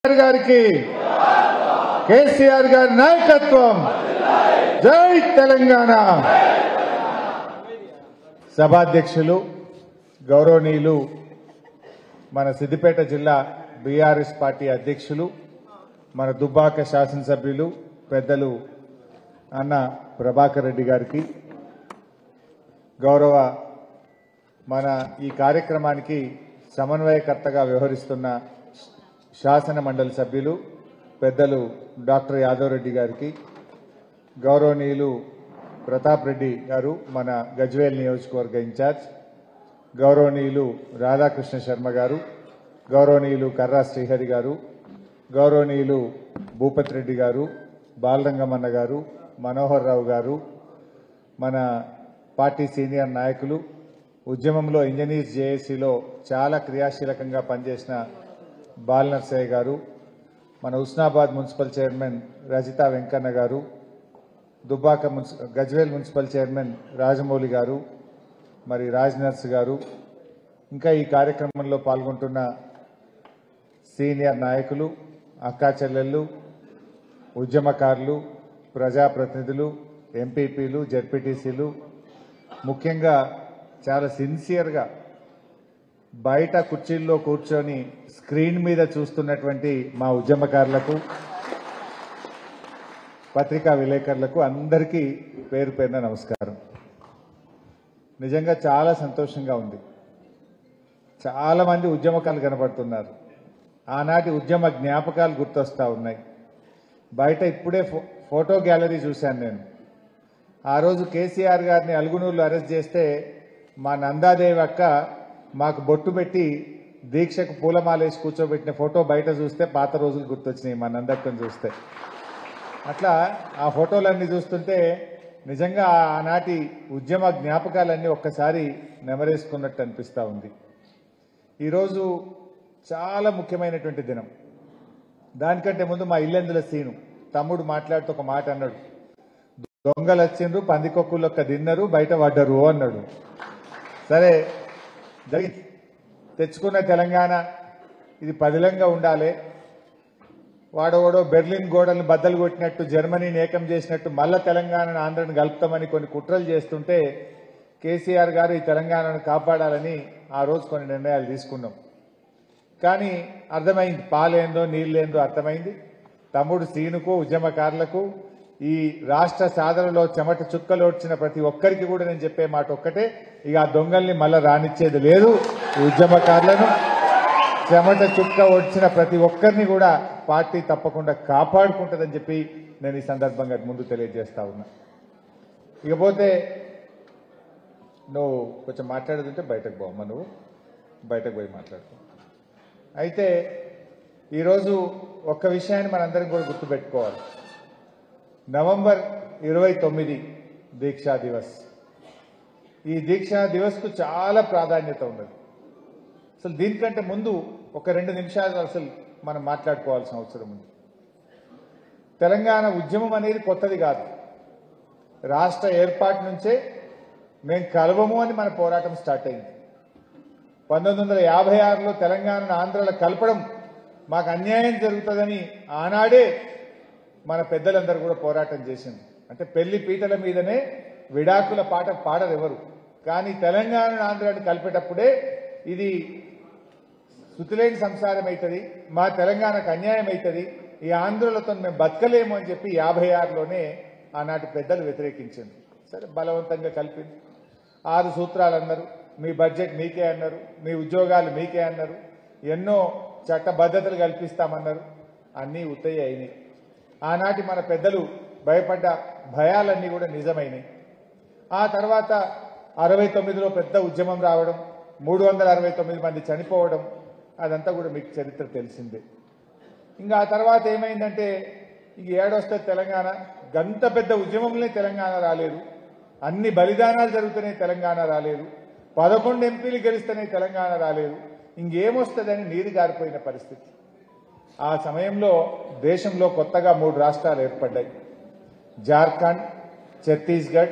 కేసీఆర్ గారికి కేసీఆర్ గారి నాయకత్వం జై తెలంగాణ సభాధ్యక్షులు గౌరవనీయులు మన సిద్దిపేట జిల్లా బీఆర్ఎస్ పార్టీ అధ్యక్షులు మన దుబ్బాక శాసనసభ్యులు పెద్దలు అన్న ప్రభాకర్ రెడ్డి గారికి గౌరవ మన ఈ కార్యక్రమానికి సమన్వయకర్తగా వ్యవహరిస్తున్న శాసన మండలి సభ్యులు పెద్దలు డాక్టర్ యాదవ్ రెడ్డి గారికి గౌరవనీయులు ప్రతాప్ రెడ్డి గారు మన గజ్వేల్ నియోజకవర్గ ఇన్ఛార్జ్ గౌరవనీయులు రాధాకృష్ణ శర్మ గారు గౌరవనీయులు కర్రా శ్రీహరి గారు గౌరవనీయులు భూపత్ రెడ్డి గారు బాలరంగమన్న గారు మనోహర్ రావు గారు మన పార్టీ సీనియర్ నాయకులు ఉద్యమంలో ఇంజనీర్స్ జేఏసీలో చాలా క్రియాశీలకంగా పనిచేసిన బాలనర్సయ్య గారు మన Husnabad municipal chairman Rajitha Venkanna garu Dubbaka municipal Gajwel municipal chairman Rajamouli garu మరి రాజ్ నర్స్ గారు ఇంకా ఈ కార్యక్రమంలో పాల్గొంటున్న సీనియర్ నాయకులు అక్కా చెల్లెళ్ళు ఉద్యమకారులు ప్రజాప్రతినిధులు ఎంపీపీలు జడ్పీటీసీలు ముఖ్యంగా చాలా సిన్సియర్గా బయట కుర్చీల్లో కూర్చొని స్క్రీన్ మీద చూస్తున్నటువంటి మా ఉద్యమకారులకు పత్రికా విలేకరులకు అందరికీ పేరు పేరున నమస్కారం నిజంగా చాలా సంతోషంగా ఉంది చాలా మంది ఉద్యమకాలు కనబడుతున్నారు ఆనాటి ఉద్యమ జ్ఞాపకాలు గుర్తొస్తా ఉన్నాయి బయట ఇప్పుడే ఫో- ఫోటో గ్యాలరీ చూశాను నేను ఆ రోజు కేసీఆర్ గారిని అలుగునూరులో అరెస్ట్ చేస్తే మా నందాదేవి అక్క మాకు బొట్టు పెట్టి దీక్షకు పూలమాలేసి కూర్చోబెట్టిన ఫోటో బయట చూస్తే పాత రోజులు గుర్తొచ్చినాయి మా నందక్కను చూస్తే అట్లా ఆ ఫోటోలన్నీ చూస్తుంటే నిజంగా ఆనాటి ఉద్యమ జ్ఞాపకాలన్నీ ఒక్కసారి నెమరేసుకున్నట్టు అనిపిస్తా ఉంది ఈరోజు చాలా ముఖ్యమైనటువంటి దినం దానికంటే ముందు మా ఇల్లెందుల సీను తమ్ముడు మాట్లాడుతూ ఒక మాట అన్నాడు దొంగలు వచ్చిండ్రు పందికొక్కులొక్క తిన్నరు బయట పడ్డరు అన్నాడు సరే జరిగి తెచ్చుకున్న తెలంగాణ ఇది పదిలంగా ఉండాలి వాడోడో బెర్లిన్ గోడలను బద్దలు కొట్టినట్టు జర్మనీని ఏకం చేసినట్టు మళ్ళా తెలంగాణను ఆంధ్రను కలుపుతామని కొన్ని కుట్రలు చేస్తుంటే కేసీఆర్ గారు ఈ తెలంగాణను కాపాడాలని ఆ రోజు కొన్ని నిర్ణయాలు తీసుకున్నాం కానీ అర్థమైంది పాలేందో నీళ్ళేందో అర్థమైంది తమ్ముడు సీనుకు ఉద్యమకారులకు ఈ రాష్ట్ర సాధనలో చెమట చుక్కలు వచ్చిన ప్రతి ఒక్కరికి కూడా నేను చెప్పే మాట ఒక్కటే ఇక ఆ దొంగల్ని మళ్ళా రానిచ్చేది లేదు ఈ ఉద్యమకారులను చెమట చుక్క వచ్చిన ప్రతి ఒక్కరిని కూడా పార్టీ తప్పకుండా కాపాడుకుంటుందని చెప్పి నేను ఈ సందర్భంగా ముందు తెలియజేస్తా ఉన్నా ఇకపోతే నువ్వు కొంచెం మాట్లాడుతుంటే బయటకు పోమ్మా నువ్వు బయటకు పోయి మాట్లాడుకో అయితే ఈరోజు ఒక్క విషయాన్ని మనందరం కూడా గుర్తుపెట్టుకోవాలి నవంబర్ ఇరవై తొమ్మిది దీక్షా దివస్ ఈ దీక్షా దివస్కు చాలా ప్రాధాన్యత ఉన్నది అసలు దీనికంటే ముందు ఒక రెండు నిమిషాలు అసలు మనం మాట్లాడుకోవాల్సిన అవసరం ఉంది తెలంగాణ ఉద్యమం అనేది కొత్తది కాదు రాష్ట్ర ఏర్పాటు నుంచే మేము కలవము అని మన పోరాటం స్టార్ట్ అయింది పంతొమ్మిది వందల యాభై ఆరులో తెలంగాణను ఆంధ్రలో కలపడం మాకు అన్యాయం జరుగుతుందని ఆనాడే మన పెద్దలందరూ కూడా పోరాటం చేసింది అంటే పెళ్లి పీటల మీదనే విడాకుల పాట పాడరు ఎవరు కానీ తెలంగాణను ఆంధ్రాన్ని కలిపేటప్పుడే ఇది శృతిలేని సంసారం అవుతుంది మా తెలంగాణకు అన్యాయం అవుతుంది ఈ ఆంధ్రులతో మేము బతకలేము అని చెప్పి యాభై ఆరులోనే ఆనాటి పెద్దలు వ్యతిరేకించింది సరే బలవంతంగా కలిపింది ఆరు సూత్రాలు అన్నారు మీ బడ్జెట్ మీకే అన్నారు మీ ఉద్యోగాలు మీకే అన్నారు ఎన్నో చట్టబద్ధతలు కల్పిస్తామన్నారు అన్నీ ఉత్తయ్య అయినాయి ఆనాటి మన పెద్దలు భయపడ్డ భయాలన్నీ కూడా నిజమైనాయి ఆ తర్వాత అరవై తొమ్మిదిలో పెద్ద ఉద్యమం రావడం మూడు వందల అరవై తొమ్మిది మంది చనిపోవడం అదంతా కూడా మీకు చరిత్ర తెలిసిందే ఇంకా ఆ తర్వాత ఏమైందంటే ఇంక ఏడొస్తే తెలంగాణ గంత పెద్ద ఉద్యమంలో తెలంగాణ రాలేదు అన్ని బలిదానాలు జరుగుతున్నాయి తెలంగాణ రాలేదు పదకొండు ఎంపీలు గెలుస్తేనే తెలంగాణ రాలేదు ఇంకేమొస్తుందని నీరు గారిపోయిన పరిస్థితి ఆ సమయంలో దేశంలో కొత్తగా మూడు రాష్ట్రాలు ఏర్పడ్డాయి జార్ఖండ్ ఛత్తీస్గఢ్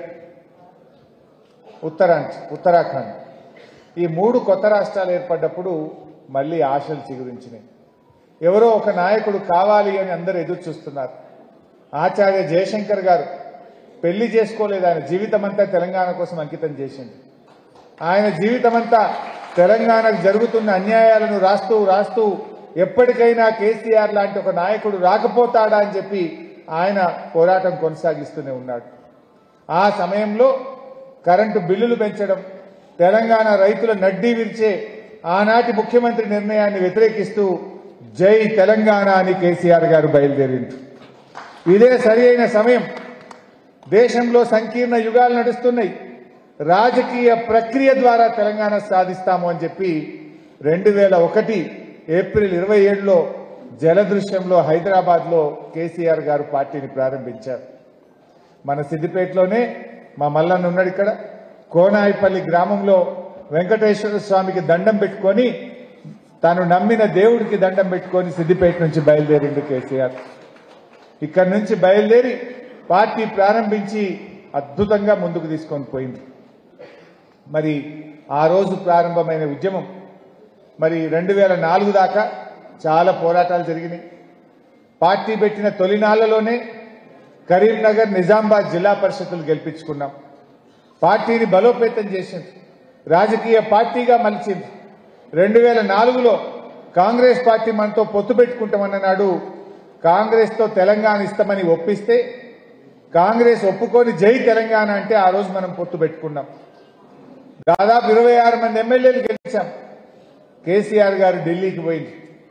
ఉత్తరాంచ్ ఉత్తరాఖండ్ ఈ మూడు కొత్త రాష్ట్రాలు ఏర్పడ్డప్పుడు మళ్ళీ ఆశలు చిగురించినాయి ఎవరో ఒక నాయకుడు కావాలి అని అందరూ ఎదురు చూస్తున్నారు ఆచార్య జయశంకర్ గారు పెళ్లి చేసుకోలేదు ఆయన జీవితం అంతా తెలంగాణ కోసం అంకితం చేసింది ఆయన జీవితమంతా తెలంగాణకు జరుగుతున్న అన్యాయాలను రాస్తూ రాస్తూ ఎప్పటికైనా కేసీఆర్ లాంటి ఒక నాయకుడు రాకపోతాడా అని చెప్పి ఆయన పోరాటం కొనసాగిస్తూనే ఉన్నాడు ఆ సమయంలో కరెంటు బిల్లులు పెంచడం తెలంగాణ రైతుల నడ్డీ విరిచే ఆనాటి ముఖ్యమంత్రి నిర్ణయాన్ని వ్యతిరేకిస్తూ జై తెలంగాణ అని కేసీఆర్ గారు బయలుదేరింది ఇదే సరి అయిన సమయం దేశంలో సంకీర్ణ యుగాలు నడుస్తున్నాయి రాజకీయ ప్రక్రియ ద్వారా తెలంగాణ సాధిస్తాము అని చెప్పి రెండు వేల ఒకటి ఏప్రిల్ ఇరవై ఏడులో జలదృశ్యంలో హైదరాబాద్లో కేసీఆర్ గారు పార్టీని ప్రారంభించారు మన సిద్దిపేటలోనే మా మల్లన్న ఉన్నాడు ఇక్కడ కోనాయిపల్లి గ్రామంలో వెంకటేశ్వర స్వామికి దండం పెట్టుకొని తాను నమ్మిన దేవుడికి దండం పెట్టుకొని సిద్దిపేట నుంచి బయలుదేరిండు కేసీఆర్ ఇక్కడ నుంచి బయలుదేరి పార్టీ ప్రారంభించి అద్భుతంగా ముందుకు తీసుకొని పోయింది మరి ఆ రోజు ప్రారంభమైన ఉద్యమం మరి రెండు వేల నాలుగు దాకా చాలా పోరాటాలు జరిగినాయి పార్టీ పెట్టిన తొలినాళ్లలోనే కరీంనగర్ నిజామాబాద్ జిల్లా పరిషత్తులు గెలిపించుకున్నాం పార్టీని బలోపేతం చేసింది రాజకీయ పార్టీగా మలిచింది రెండు వేల నాలుగులో కాంగ్రెస్ పార్టీ మనతో పొత్తు పెట్టుకుంటామన్న నాడు కాంగ్రెస్తో తెలంగాణ ఇస్తామని ఒప్పిస్తే కాంగ్రెస్ ఒప్పుకొని జై తెలంగాణ అంటే ఆ రోజు మనం పొత్తు పెట్టుకున్నాం దాదాపు ఇరవై ఆరు మంది ఎమ్మెల్యేలు గెలిచాం కేసీఆర్ గారు ఢిల్లీకి పోయింది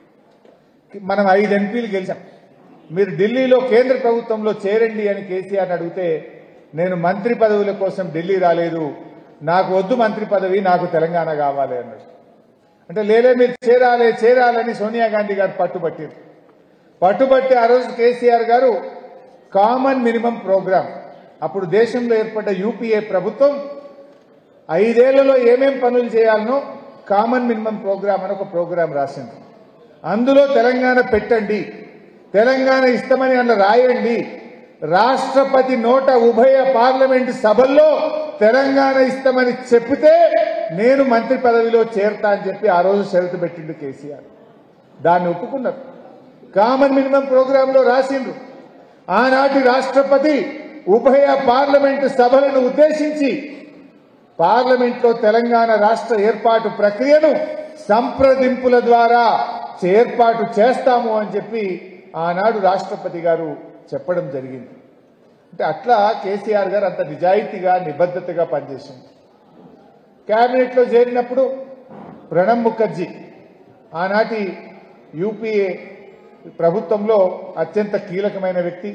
మనం ఐదు ఎంపీలు గెలిచాం మీరు ఢిల్లీలో కేంద్ర ప్రభుత్వంలో చేరండి అని కేసీఆర్ అడిగితే నేను మంత్రి పదవుల కోసం ఢిల్లీ రాలేదు నాకు వద్దు మంత్రి పదవి నాకు తెలంగాణ కావాలి అన్నాడు అంటే లేలే మీరు చేరాలి చేరాలని సోనియా గాంధీ గారు పట్టుబట్టారు పట్టుబట్టి ఆ రోజు కేసీఆర్ గారు కామన్ మినిమం ప్రోగ్రామ్ అప్పుడు దేశంలో ఏర్పడ్డ యూపీఏ ప్రభుత్వం ఐదేళ్లలో ఏమేం పనులు చేయాలనో కామన్ మినిమం ప్రోగ్రామ్ అని ఒక ప్రోగ్రాం రాసింది అందులో తెలంగాణ పెట్టండి తెలంగాణ ఇష్టమని అన్న రాయండి రాష్ట్రపతి నోట ఉభయ పార్లమెంట్ సభల్లో తెలంగాణ ఇష్టమని చెప్తే నేను మంత్రి పదవిలో చేరతా అని చెప్పి ఆ రోజు షరతు పెట్టిండు కేసీఆర్ దాన్ని ఒప్పుకున్నారు కామన్ మినిమం ప్రోగ్రామ్ లో రాసిండ్రు ఆనాటి రాష్ట్రపతి ఉభయ పార్లమెంటు సభలను ఉద్దేశించి పార్లమెంట్ లో తెలంగాణ రాష్ట్ర ఏర్పాటు ప్రక్రియను సంప్రదింపుల ద్వారా ఏర్పాటు చేస్తాము అని చెప్పి ఆనాడు రాష్ట్రపతి గారు చెప్పడం జరిగింది అంటే అట్లా కేసీఆర్ గారు అంత నిజాయితీగా నిబద్ధతగా పనిచేసింది కేబినెట్ లో చేరినప్పుడు ప్రణబ్ ముఖర్జీ ఆనాటి యూపీఏ ప్రభుత్వంలో అత్యంత కీలకమైన వ్యక్తి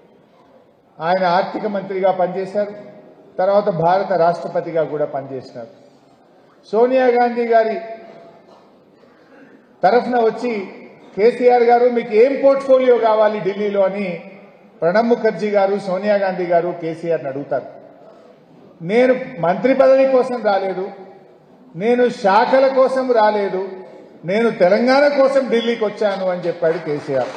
ఆయన ఆర్థిక మంత్రిగా పనిచేశారు తర్వాత భారత రాష్ట్రపతిగా కూడా పనిచేసినారు సోనియా గాంధీ గారి తరఫున వచ్చి కేసీఆర్ గారు మీకు ఏం పోర్ట్ఫోలియో కావాలి ఢిల్లీలో అని ప్రణబ్ ముఖర్జీ గారు సోనియా గాంధీ గారు కేసీఆర్ని అడుగుతారు నేను మంత్రి పదవి కోసం రాలేదు నేను శాఖల కోసం రాలేదు నేను తెలంగాణ కోసం ఢిల్లీకి వచ్చాను అని చెప్పాడు కేసీఆర్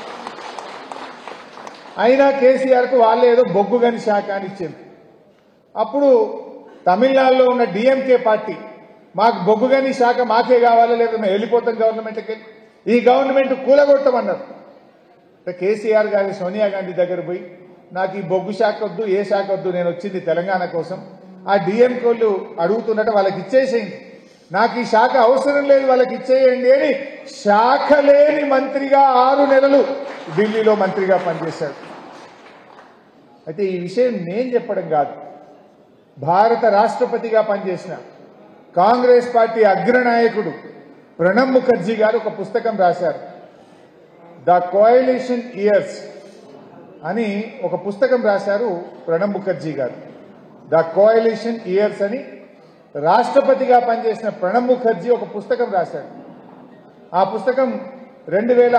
అయినా కేసీఆర్కు వాళ్ళే ఏదో బొగ్గుగని శాఖ అని ఇచ్చింది అప్పుడు తమిళనాడులో ఉన్న డిఎంకే పార్టీ మాకు బొగ్గుగని శాఖ మాకే కావాలా లేదా మేము వెళ్ళిపోతాం గవర్నమెంట్కి ఈ గవర్నమెంట్ కూలగొట్టమన్నారు అంటే కేసీఆర్ గారి సోనియా గాంధీ దగ్గర పోయి నాకు ఈ బొగ్గు శాఖ వద్దు ఏ శాఖ వద్దు నేను వచ్చింది తెలంగాణ కోసం ఆ డిఎంకోళ్ళు అడుగుతున్నట్టు వాళ్ళకి ఇచ్చేసేయండి నాకు ఈ శాఖ అవసరం లేదు వాళ్ళకి ఇచ్చేయండి అని శాఖ లేని మంత్రిగా ఆరు నెలలు ఢిల్లీలో మంత్రిగా పనిచేశాడు అయితే ఈ విషయం నేను చెప్పడం కాదు భారత రాష్ట్రపతిగా పనిచేసిన కాంగ్రెస్ పార్టీ అగ్రనాయకుడు ప్రణబ్ ముఖర్జీ గారు ఒక పుస్తకం రాశారు ద కోయలిషన్ ఇయర్స్ అని ఒక పుస్తకం రాశారు ప్రణబ్ ముఖర్జీ గారు ద కోయలిషన్ ఇయర్స్ అని రాష్ట్రపతిగా పనిచేసిన ప్రణబ్ ముఖర్జీ ఒక పుస్తకం రాశాడు ఆ పుస్తకం రెండు వేల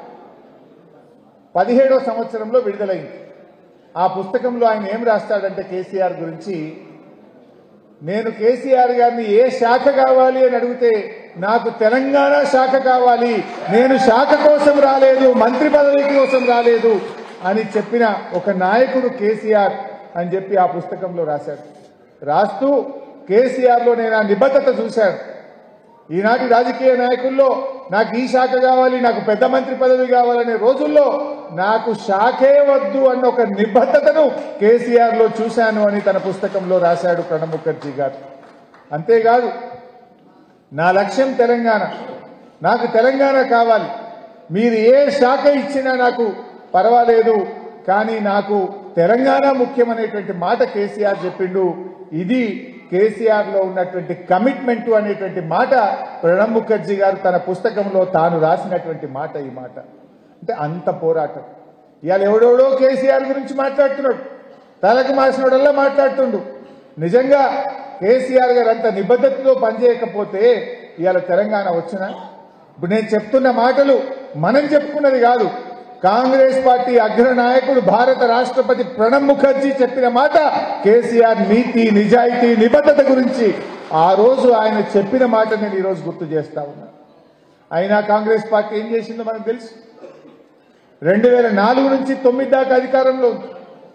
పదిహేడో సంవత్సరంలో విడుదలైంది ఆ పుస్తకంలో ఆయన ఏం రాస్తాడంటే కేసీఆర్ గురించి నేను కేసీఆర్ గారిని ఏ శాఖ కావాలి అని అడిగితే నాకు తెలంగాణ శాఖ కావాలి నేను శాఖ కోసం రాలేదు మంత్రి పదవి కోసం రాలేదు అని చెప్పిన ఒక నాయకుడు కేసీఆర్ అని చెప్పి ఆ పుస్తకంలో రాశాడు రాస్తూ కేసీఆర్ లో నేను ఆ నిబద్ధత చూశాను ఈనాటి రాజకీయ నాయకుల్లో నాకు ఈ శాఖ కావాలి నాకు పెద్ద మంత్రి పదవి కావాలనే రోజుల్లో నాకు శాఖే వద్దు అన్న ఒక నిబద్ధతను కేసీఆర్ లో చూశాను అని తన పుస్తకంలో రాశాడు ప్రణబ్ ముఖర్జీ గారు అంతేకాదు నా లక్ష్యం తెలంగాణ నాకు తెలంగాణ కావాలి మీరు ఏ శాఖ ఇచ్చినా నాకు పర్వాలేదు కానీ నాకు తెలంగాణ ముఖ్యమనేటువంటి మాట కేసీఆర్ చెప్పిండు ఇది కేసీఆర్ లో ఉన్నటువంటి కమిట్మెంట్ అనేటువంటి మాట ప్రణబ్ ముఖర్జీ గారు తన పుస్తకంలో తాను రాసినటువంటి మాట ఈ మాట అంటే అంత పోరాటం ఇవాళ ఎవడెవడో కేసీఆర్ గురించి మాట్లాడుతున్నాడు తలకు మాసినోడల్లా మాట్లాడుతుండు నిజంగా కేసీఆర్ గారు అంత నిబద్ధతతో పనిచేయకపోతే ఇవాళ తెలంగాణ వచ్చినా ఇప్పుడు నేను చెప్తున్న మాటలు మనం చెప్పుకున్నది కాదు కాంగ్రెస్ పార్టీ అగ్ర నాయకుడు భారత రాష్ట్రపతి ప్రణబ్ ముఖర్జీ చెప్పిన మాట కేసీఆర్ నీతి నిజాయితీ నిబద్ధత గురించి ఆ రోజు ఆయన చెప్పిన మాట నేను ఈరోజు గుర్తు చేస్తా ఉన్నా అయినా కాంగ్రెస్ పార్టీ ఏం చేసిందో మనకు తెలుసు రెండు వేల నాలుగు నుంచి తొమ్మిది దాకా అధికారంలో ఉంది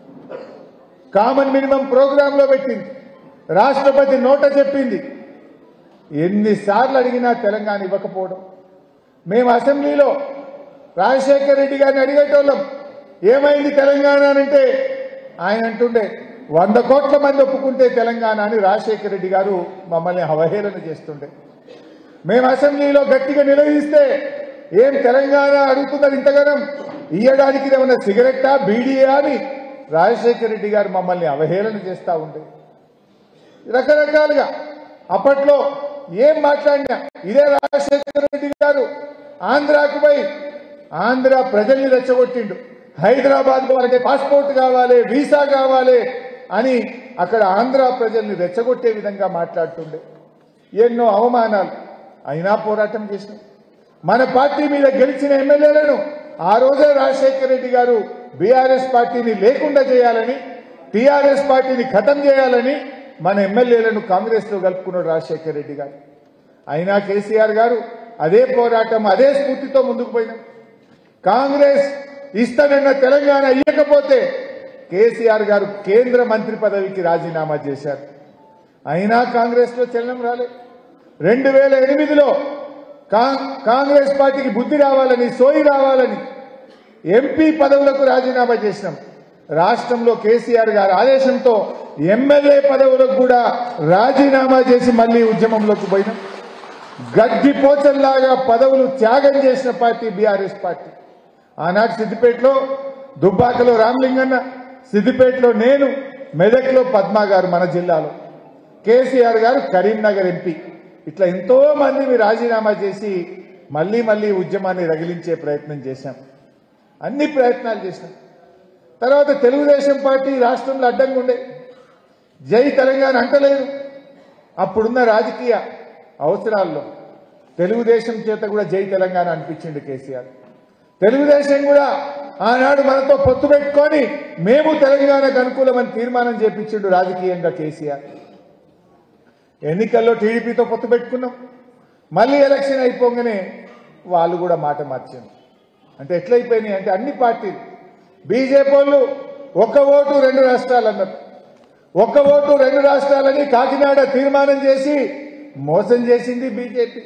కామన్ మినిమం ప్రోగ్రామ్ లో పెట్టింది రాష్ట్రపతి నోట చెప్పింది ఎన్నిసార్లు అడిగినా తెలంగాణ ఇవ్వకపోవడం మేము అసెంబ్లీలో రాజశేఖర రెడ్డి గారిని అడిగేటోళ్ళం ఏమైంది తెలంగాణ అంటే ఆయన అంటుండే వంద కోట్ల మంది ఒప్పుకుంటే తెలంగాణ అని రాజశేఖర రెడ్డి గారు మమ్మల్ని అవహేళన చేస్తుండే మేము అసెంబ్లీలో గట్టిగా నిలదీస్తే ఏం తెలంగాణ అడుగుతున్నారు ఇంతగానం ఇయ్యడానికి ఏమన్నా సిగరెట్టా బీడీయా అని రాజశేఖర రెడ్డి గారు మమ్మల్ని అవహేళన చేస్తా ఉండే రకరకాలుగా అప్పట్లో ఏం మాట్లాడినా ఇదే రాజశేఖర రెడ్డి గారు ఆంధ్రాకు పోయి ఆంధ్ర ప్రజల్ని రెచ్చగొట్టిండు హైదరాబాద్ వాళ్ళకి పాస్పోర్ట్ కావాలి వీసా కావాలి అని అక్కడ ఆంధ్ర ప్రజల్ని రెచ్చగొట్టే విధంగా మాట్లాడుతుండే ఎన్నో అవమానాలు అయినా పోరాటం చేసినాం మన పార్టీ మీద గెలిచిన ఎమ్మెల్యేలను ఆ రోజే రాజశేఖర రెడ్డి గారు బీఆర్ఎస్ పార్టీని లేకుండా చేయాలని టీఆర్ఎస్ పార్టీని ఖతం చేయాలని మన ఎమ్మెల్యేలను కాంగ్రెస్ లో కలుపుకున్నాడు రాజశేఖర రెడ్డి గారు అయినా కేసీఆర్ గారు అదే పోరాటం అదే స్ఫూర్తితో ముందుకు పోయినాం కాంగ్రెస్ ఇస్తానన్న తెలంగాణ ఇవ్వకపోతే కేసీఆర్ గారు కేంద్ర మంత్రి పదవికి రాజీనామా చేశారు అయినా కాంగ్రెస్ లో చలనం రాలేదు రెండు వేల ఎనిమిదిలో కా- కాంగ్రెస్ పార్టీకి బుద్ధి రావాలని సోయి రావాలని ఎంపీ పదవులకు రాజీనామా చేసినాం రాష్ట్రంలో కేసీఆర్ గారి ఆదేశంతో ఎమ్మెల్యే పదవులకు కూడా రాజీనామా చేసి మళ్ళీ ఉద్యమంలోకి పోయినాం గడ్డి పోచల్లాగా పదవులు త్యాగం చేసిన పార్టీ బీఆర్ఎస్ పార్టీ ఆనాడు సిద్దిపేటలో దుబ్బాకలో రామలింగన్న సిద్దిపేటలో నేను మెదక్లో పద్మా గారు మన జిల్లాలో కేసీఆర్ గారు కరీంనగర్ ఎంపీ ఇట్లా ఎంతో మందిని రాజీనామా చేసి మళ్ళీ మళ్ళీ ఉద్యమాన్ని రగిలించే ప్రయత్నం చేశాం అన్ని ప్రయత్నాలు చేశాం తర్వాత తెలుగుదేశం పార్టీ రాష్ట్రంలో అడ్డంగా ఉండే జై తెలంగాణ అంటలేదు అప్పుడున్న రాజకీయ అవసరాల్లో తెలుగుదేశం చేత కూడా జై తెలంగాణ అనిపించింది కేసీఆర్ తెలుగుదేశం కూడా ఆనాడు మనతో పొత్తు పెట్టుకొని మేము తెలంగాణకు అనుకూలమని తీర్మానం చేపించిండు రాజకీయంగా కేసీఆర్ ఎన్నికల్లో టీడీపీతో పొత్తు పెట్టుకున్నాం మళ్ళీ ఎలక్షన్ అయిపోగానే వాళ్ళు కూడా మాట మార్చారు అంటే ఎట్లయిపోయినాయి అంటే అన్ని పార్టీలు బీజేపీ వాళ్ళు ఒక్క ఓటు రెండు రాష్ట్రాలు అన్నారు ఒక్క ఓటు రెండు రాష్ట్రాలని కాకినాడ తీర్మానం చేసి మోసం చేసింది బీజేపీ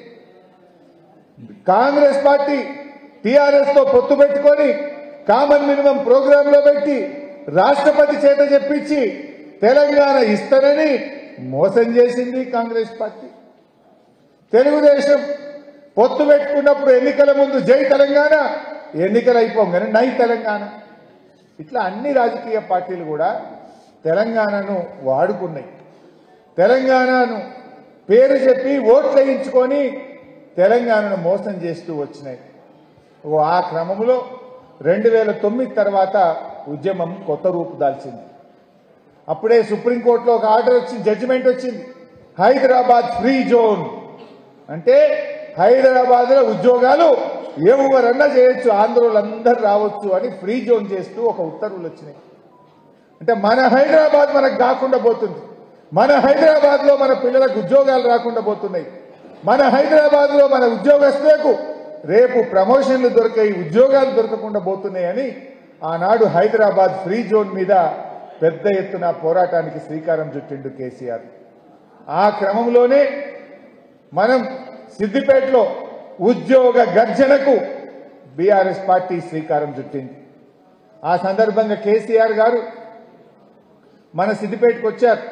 కాంగ్రెస్ పార్టీ టీఆర్ఎస్ తో పొత్తు పెట్టుకొని కామన్ మినిమం ప్రోగ్రామ్ లో పెట్టి రాష్ట్రపతి చేత చెప్పించి తెలంగాణ ఇస్తానని మోసం చేసింది కాంగ్రెస్ పార్టీ తెలుగుదేశం పొత్తు పెట్టుకున్నప్పుడు ఎన్నికల ముందు జై తెలంగాణ ఎన్నికలు అయిపోగానే నై తెలంగాణ ఇట్లా అన్ని రాజకీయ పార్టీలు కూడా తెలంగాణను వాడుకున్నాయి తెలంగాణను పేరు చెప్పి ఓట్లు వేయించుకొని తెలంగాణను మోసం చేస్తూ వచ్చినాయి ఓ ఆ క్రమంలో రెండు వేల తొమ్మిది తర్వాత ఉద్యమం కొత్త రూపు దాల్చింది అప్పుడే సుప్రీంకోర్టులో ఒక ఆర్డర్ వచ్చింది జడ్జిమెంట్ వచ్చింది హైదరాబాద్ ఫ్రీ జోన్ అంటే హైదరాబాద్ లో ఉద్యోగాలు ఎవరన్నా చేయొచ్చు ఆంధ్రోలందరూ రావచ్చు అని ఫ్రీ జోన్ చేస్తూ ఒక ఉత్తర్వులు వచ్చినాయి అంటే మన హైదరాబాద్ మనకు కాకుండా పోతుంది మన హైదరాబాద్ లో మన పిల్లలకు ఉద్యోగాలు రాకుండా పోతున్నాయి మన హైదరాబాద్ లో మన ఉద్యోగస్తులకు రేపు ప్రమోషన్లు దొరికాయి ఉద్యోగాలు దొరకకుండా పోతున్నాయని ఆనాడు హైదరాబాద్ ఫ్రీ జోన్ మీద పెద్ద ఎత్తున పోరాటానికి శ్రీకారం చుట్టిండు కేసీఆర్ ఆ క్రమంలోనే మనం సిద్దిపేటలో ఉద్యోగ గర్జనకు బీఆర్ఎస్ పార్టీ శ్రీకారం చుట్టింది ఆ సందర్భంగా కేసీఆర్ గారు మన సిద్దిపేటకు వచ్చారు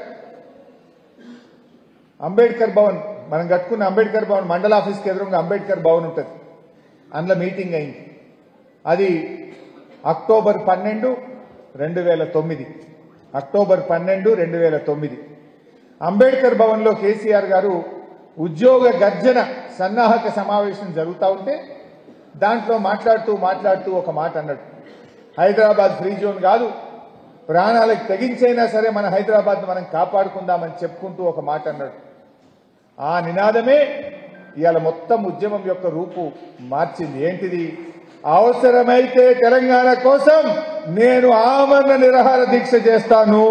అంబేద్కర్ భవన్ మనం కట్టుకున్న అంబేద్కర్ భవన్ మండల ఆఫీస్కి ఎదురుగా అంబేద్కర్ భవన్ ఉంటుంది అందులో మీటింగ్ అయింది అది అక్టోబర్ పన్నెండు రెండు వేల తొమ్మిది అక్టోబర్ పన్నెండు రెండు వేల తొమ్మిది అంబేద్కర్ భవన్లో కేసీఆర్ గారు ఉద్యోగ గర్జన సన్నాహక సమావేశం జరుగుతూ ఉంటే దాంట్లో మాట్లాడుతూ మాట్లాడుతూ ఒక మాట అన్నాడు హైదరాబాద్ ఫ్రీ జోన్ కాదు ప్రాణాలకు తెగించైనా సరే మన హైదరాబాద్ మనం కాపాడుకుందామని చెప్పుకుంటూ ఒక మాట అన్నాడు ఆ నినాదమే ఇవాళ మొత్తం ఉద్యమం యొక్క రూపు మార్చింది ఏంటిది అవసరమైతే తెలంగాణ కోసం నేను ఆమరణ నిరాహార దీక్ష చేస్తాను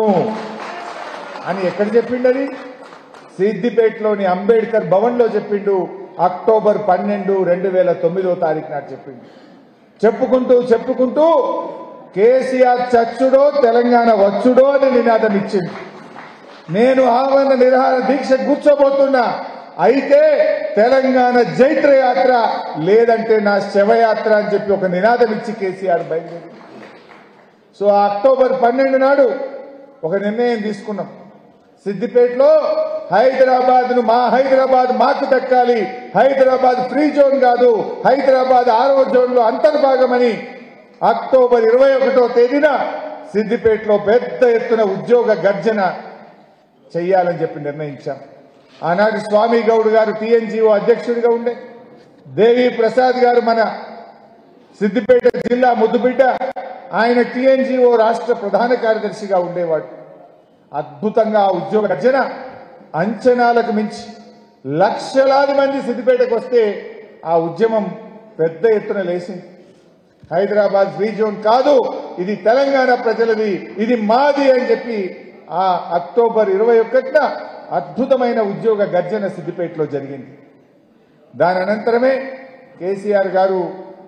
అని ఎక్కడ చెప్పిండది సిద్దిపేటలోని అంబేద్కర్ భవన్లో చెప్పిండు అక్టోబర్ పన్నెండు రెండు వేల తొమ్మిదో తారీఖు నాడు చెప్పిండు చెప్పుకుంటూ చెప్పుకుంటూ కేసీఆర్ చచ్చుడో తెలంగాణ వచ్చుడో అని నినాదం ఇచ్చింది నేను ఆవరణ నిరాహార దీక్ష కూర్చోబోతున్నా అయితే తెలంగాణ జైత్ర యాత్ర లేదంటే నా శవయాత్ర అని చెప్పి ఒక నినాదం ఇచ్చి కేసీఆర్ బయలుదేరి సో ఆ అక్టోబర్ పన్నెండు నాడు ఒక నిర్ణయం తీసుకున్నాం సిద్దిపేటలో హైదరాబాద్ ను మా హైదరాబాద్ మాకు దక్కాలి హైదరాబాద్ ఫ్రీ జోన్ కాదు హైదరాబాద్ ఆరో జోన్ లో అంతర్భాగమని అక్టోబర్ ఇరవై ఒకటో తేదీన సిద్దిపేటలో పెద్ద ఎత్తున ఉద్యోగ గర్జన చెయ్యాలని చెప్పి నిర్ణయించాం ఆనాటి స్వామి గౌడ్ గారు టీఎన్జీఓ అధ్యక్షుడిగా ఉండే దేవి ప్రసాద్ గారు మన సిద్దిపేట జిల్లా ముద్దుబిడ్డ ఆయన టీఎన్జీఓ రాష్ట్ర ప్రధాన కార్యదర్శిగా ఉండేవాడు అద్భుతంగా ఆ ఉద్యోగ గర్జన అంచనాలకు మించి లక్షలాది మంది సిద్దిపేటకు వస్తే ఆ ఉద్యమం పెద్ద ఎత్తున లేచింది హైదరాబాద్ ఫ్రీ జోన్ కాదు ఇది తెలంగాణ ప్రజలది ఇది మాది అని చెప్పి ఆ అక్టోబర్ ఇరవై ఒకటిన అద్భుతమైన ఉద్యోగ గర్జన సిద్దిపేటలో జరిగింది దాని అనంతరమే కేసీఆర్ గారు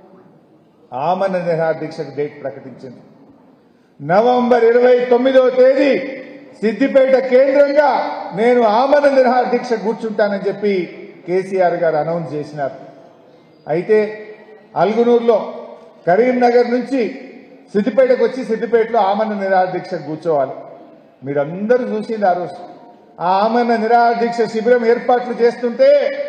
ఆమరణ నిరాహార దీక్షకు డేట్ ప్రకటించింది నవంబర్ ఇరవై తొమ్మిదవ తేదీ సిద్దిపేట కేంద్రంగా నేను ఆమరణ నిరాహార దీక్ష కూర్చుంటానని చెప్పి కేసీఆర్ గారు అనౌన్స్ చేసినారు అయితే అల్గునూరులో కరీంనగర్ నుంచి సిద్దిపేటకు వచ్చి సిద్దిపేటలో ఆమరణ నిరాహార దీక్ష కూర్చోవాలి మీరందరూ చూసింది ఆ రోజు ఆ ఆమరణ నిరాహార దీక్ష శిబిరం ఏర్పాట్లు చేస్తుంటే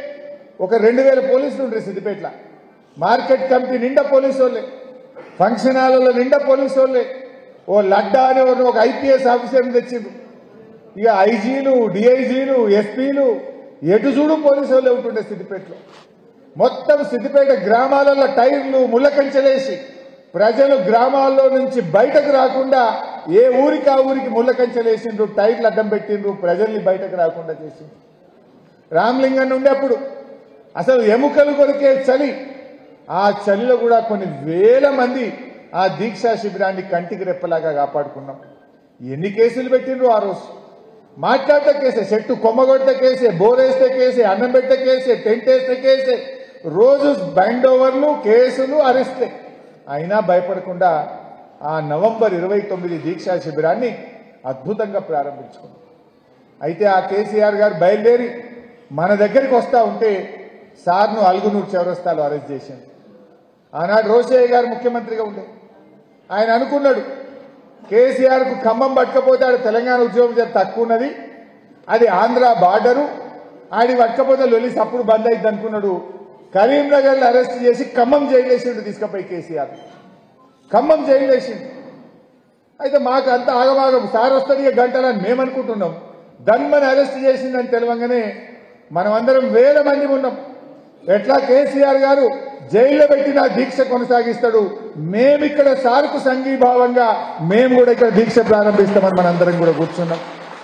ఒక రెండు వేల పోలీసులు ఉండే సిద్దిపేటలో మార్కెట్ కమిటీ నిండా పోలీసు వాళ్ళే ఫంక్షన్ హాల్లో నిండా పోలీసు వాళ్ళే ఓ లడ్డా అనే ఒక- ఒక ఐపీఎస్ ఆఫీసర్ని తెచ్చిండ్రు ఇక ఐజీలు డిఐజీలు ఎస్పీలు ఎటు చూడు పోలీసు వాళ్ళే ఉంటుండే సిద్దిపేటలో మొత్తం సిద్దిపేట గ్రామాలలో టైర్లు ముళ్ళకంచెలేసి ప్రజలు గ్రామాల్లో నుంచి బయటకు రాకుండా ఏ ఊరికి ఆ ఊరికి ముళ్ళకంచెలేసిండ్రు టైర్లు అడ్డం పెట్టిండ్రు ప్రజల్ని బయటకు రాకుండా చేసిండ్రు రామలింగన్ ఉండేప్పుడు అసలు ఎముకలు కొరికే చలి ఆ చలిలో కూడా కొన్ని వేల మంది ఆ దీక్షా శిబిరాన్ని కంటికి రెప్పలాగా కాపాడుకున్నాం ఎన్ని కేసులు పెట్టిండ్రు ఆ రోజు మాట్లాడితే కేసే చెట్టు కొమ్మగొడితే కేసే బోరేస్తే కేసే అన్నం పెట్టే కేసే టెంట్ వేస్తే కేసే రోజు బైండ్ ఓవర్లు కేసులు అరెస్ట్లే అయినా భయపడకుండా ఆ నవంబర్ ఇరవై తొమ్మిది దీక్షా శిబిరాన్ని అద్భుతంగా ప్రారంభించుకున్నాం అయితే ఆ కేసీఆర్ గారు బయలుదేరి మన దగ్గరికి వస్తా ఉంటే సార్ను అల్గునూరు చౌరస్తాలో అరెస్ట్ చేసింది ఆనాడు రోషయ్య గారు ముఖ్యమంత్రిగా ఉండే ఆయన అనుకున్నాడు కేసీఆర్ కు ఖమ్మం పట్టకపోతే ఆడ తెలంగాణ ఉద్యోగం జర తక్కువ ఉన్నది అది ఆంధ్ర బార్డరు ఆడి పట్టకపోతే లొలి సప్పుడు బంద్ అయింది అనుకున్నాడు కరీంనగర్ లో అరెస్ట్ చేసి ఖమ్మం జైలు వేసిండు తీసుకుపోయి కేసీఆర్ ఖమ్మం జైలు వేసిండు అయితే మాకు అంత ఆగమాగం సార్ వస్తాడు ఇక గంటలని మేము అనుకుంటున్నాం ధన్మని అరెస్ట్ చేసిందని తెలవంగానే మనమందరం వేల మంది ఉన్నాం ఎట్లా కేసీఆర్ గారు జైల్లో పెట్టిన దీక్ష కొనసాగిస్తాడు మేమిక్కడ సార్కు సంఘీభావంగా మేము కూడా ఇక్కడ దీక్ష ప్రారంభిస్తామని మనందరం కూడా కూర్చున్నాం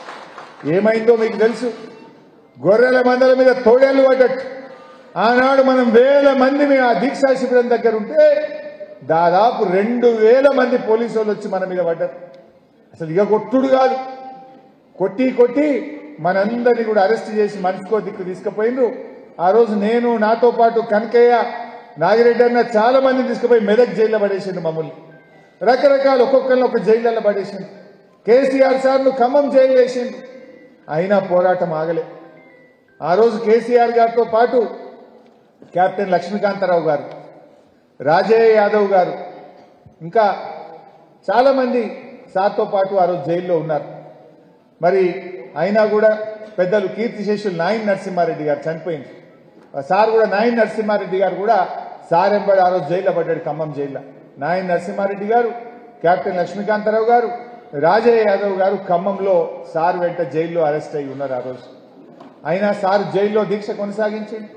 ఏమైందో మీకు తెలుసు గొర్రెల మందల మీద తోడేళ్లు పడ్డట్టు ఆనాడు మనం వేల మంది మీ ఆ దీక్షా శిబిరం దగ్గర ఉంటే దాదాపు రెండు వేల మంది పోలీసు వాళ్ళు వచ్చి మన మీద పడ్డారు అసలు ఇక కొట్టుడు కాదు కొట్టి కొట్టి మనందరినీ కూడా అరెస్ట్ చేసి మనసుకో దిక్కు తీసుకుపోయిండ్రు ఆ రోజు నేను నాతో పాటు కనకయ్య నాగిరెడ్డి అన్న చాలా మందిని తీసుకుపోయి మెదక్ జైల్లో పడేసిండు మమ్మల్ని రకరకాల ఒక్కొక్కరిని ఒక జైళ్ళల్లో పడేసిండు కేసీఆర్ సార్ను ఖమ్మం జైలు వేసిండు అయినా పోరాటం ఆగలే ఆ రోజు కేసీఆర్ గారితో పాటు కెప్టెన్ లక్ష్మీకాంతారావు గారు రాజయ్య యాదవ్ గారు ఇంకా చాలా మంది సార్తో పాటు ఆ రోజు జైల్లో ఉన్నారు మరి అయినా కూడా పెద్దలు కీర్తిశేషులు నాయన్ నరసింహారెడ్డి గారు చనిపోయింది ఆ సార్ కూడా నాయన్ నరసింహారెడ్డి గారు కూడా సార్ ఎంబడి ఆ రోజు జైల్లో పడ్డాడు ఖమ్మం జైల్లో నాయన్ నరసింహారెడ్డి గారు కెప్టెన్ లక్ష్మీకాంతారావు గారు రాజయ్య యాదవ్ గారు ఖమ్మంలో సార్ వెంట జైల్లో అరెస్ట్ అయి ఉన్నారు ఆ రోజు అయినా సార్ జైల్లో దీక్ష కొనసాగించింది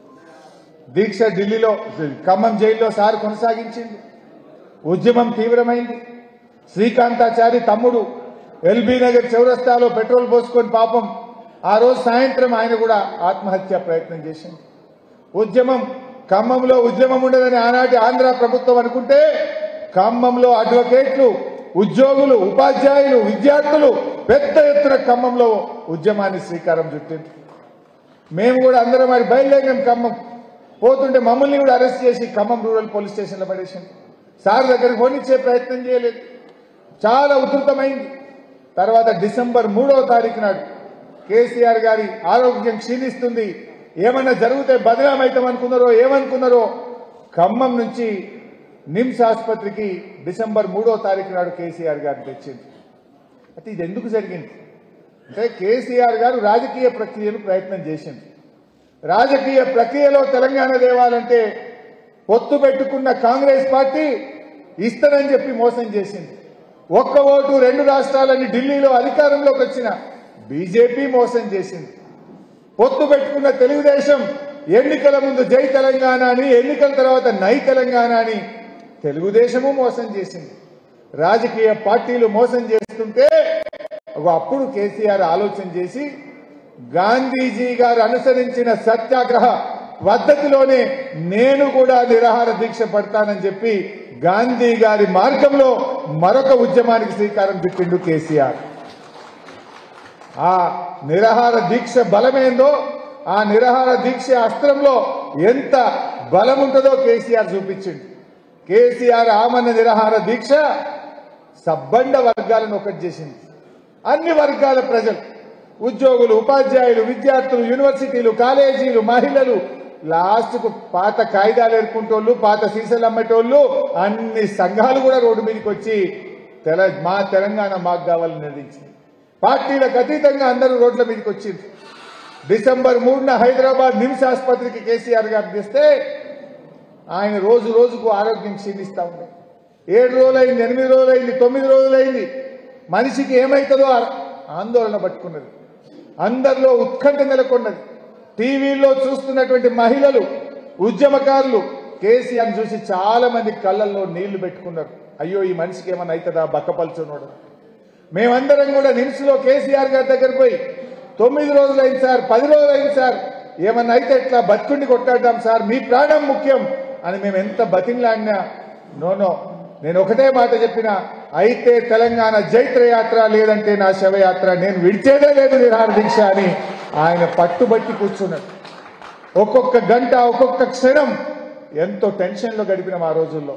దీక్ష ఢిల్లీలో ఖమ్మం జైల్లో సార్ కొనసాగించింది ఉద్యమం తీవ్రమైంది శ్రీకాంతాచారి తమ్ముడు ఎల్బీ నగర్ చౌరస్తాలో పెట్రోల్ పోసుకొని పాపం ఆ రోజు సాయంత్రం ఆయన కూడా ఆత్మహత్య ప్రయత్నం చేసింది ఉద్యమం ఖమ్మంలో ఉద్యమం ఉండదని ఆనాటి ఆంధ్ర ప్రభుత్వం అనుకుంటే ఖమ్మంలో అడ్వకేట్లు ఉద్యోగులు ఉపాధ్యాయులు విద్యార్థులు పెద్ద ఎత్తున ఖమ్మంలో ఉద్యమాన్ని శ్రీకారం చుట్టింది మేము కూడా అందరం మరి బయలుదేరినాం ఖమ్మం పోతుంటే మమ్మల్ని కూడా అరెస్ట్ చేసి ఖమ్మం రూరల్ పోలీస్ స్టేషన్లో పడేసింది సార్ దగ్గరికి పోనిచ్చే ప్రయత్నం చేయలేదు చాలా ఉధృతమైంది తర్వాత డిసెంబర్ మూడవ తారీఖు నాడు కేసీఆర్ గారి ఆరోగ్యం క్షీణిస్తుంది ఏమన్నా జరిగితే బదనామైతాం అనుకున్నారో ఏమనుకున్నారో ఖమ్మం నుంచి నిమ్స్ ఆసుపత్రికి డిసెంబర్ మూడో తారీఖు నాడు కేసీఆర్ గారిని తెచ్చింది అయితే ఇది ఎందుకు జరిగింది అంటే కేసీఆర్ గారు రాజకీయ ప్రక్రియను ప్రయత్నం చేసింది రాజకీయ ప్రక్రియలో తెలంగాణ తేవాలంటే పొత్తు పెట్టుకున్న కాంగ్రెస్ పార్టీ ఇస్తానని చెప్పి మోసం చేసింది ఒక్క ఓటు రెండు రాష్ట్రాలని ఢిల్లీలో అధికారంలోకి వచ్చిన బీజేపీ మోసం చేసింది పొత్తు పెట్టుకున్న తెలుగుదేశం ఎన్నికల ముందు జై తెలంగాణ అని ఎన్నికల తర్వాత నై తెలంగాణ అని తెలుగుదేశము మోసం చేసింది రాజకీయ పార్టీలు మోసం చేస్తుంటే అగో అప్పుడు కేసీఆర్ ఆలోచన చేసి గాంధీజీ గారు అనుసరించిన సత్యాగ్రహ పద్ధతిలోనే నేను కూడా నిరాహార దీక్ష పడతానని చెప్పి గాంధీ గారి మార్గంలో మరొక ఉద్యమానికి శ్రీకారం చుట్టిండు కేసీఆర్ ఆ నిరాహార దీక్ష బలమేందో ఆ నిరాహార దీక్ష అస్త్రంలో ఎంత బలం ఉంటుందో కేసీఆర్ చూపించింది కేసీఆర్ ఆమన్న నిరాహార దీక్ష సబ్బండ వర్గాలను ఒకటి చేసింది అన్ని వర్గాల ప్రజలు ఉద్యోగులు ఉపాధ్యాయులు విద్యార్థులు యూనివర్సిటీలు కాలేజీలు మహిళలు లాస్ట్కు పాత కాయిదాలు ఎరుకుంటోళ్ళు పాత సీసాలు అమ్మేటోళ్ళు అన్ని సంఘాలు కూడా రోడ్డు మీదకి వచ్చి తెల మా తెలంగాణ మాకు కావాలని నిర్ణయించింది పార్టీలకు అతీతంగా అందరూ రోడ్ల మీదకి వచ్చింది డిసెంబర్ మూడున హైదరాబాద్ నిమ్స్ ఆసుపత్రికి కేసీఆర్ గారు తెస్తే ఆయన రోజు రోజుకు ఆరోగ్యం క్షీణిస్తా ఉంది ఏడు రోజులైంది ఎనిమిది రోజులైంది తొమ్మిది రోజులైంది మనిషికి ఏమవుతుందో ఆ- ఆందోళన పట్టుకున్నది అందరిలో ఉత్కంఠ నెలకొన్నది టీవీల్లో చూస్తున్నటువంటి మహిళలు ఉద్యమకారులు కేసీఆర్ చూసి చాలా మంది కళ్ళల్లో నీళ్లు పెట్టుకున్నారు అయ్యో ఈ మనిషికి ఏమైనా అవుతుందా బక్కపలుచున్నాడు మేమందరం కూడా నిమ్స్ లో కేసీఆర్ గారి దగ్గర పోయి తొమ్మిది రోజులైంది సార్ పది రోజులైంది సార్ ఏమన్నా అయితే ఎట్లా బతుకుని కొట్టాడతాం సార్ మీ ప్రాణం ముఖ్యం అని మేము ఎంత బతింగ్లాడినా నో నో నేను ఒకటే మాట చెప్పిన అయితే తెలంగాణ జైత్ర యాత్ర లేదంటే నా శవయాత్ర నేను విడిచేదే లేదు నిరాహార దీక్ష అని ఆయన పట్టుబట్టి కూర్చున్నాడు ఒక్కొక్క గంట ఒక్కొక్క క్షణం ఎంతో టెన్షన్లో గడిపినాం ఆ రోజుల్లో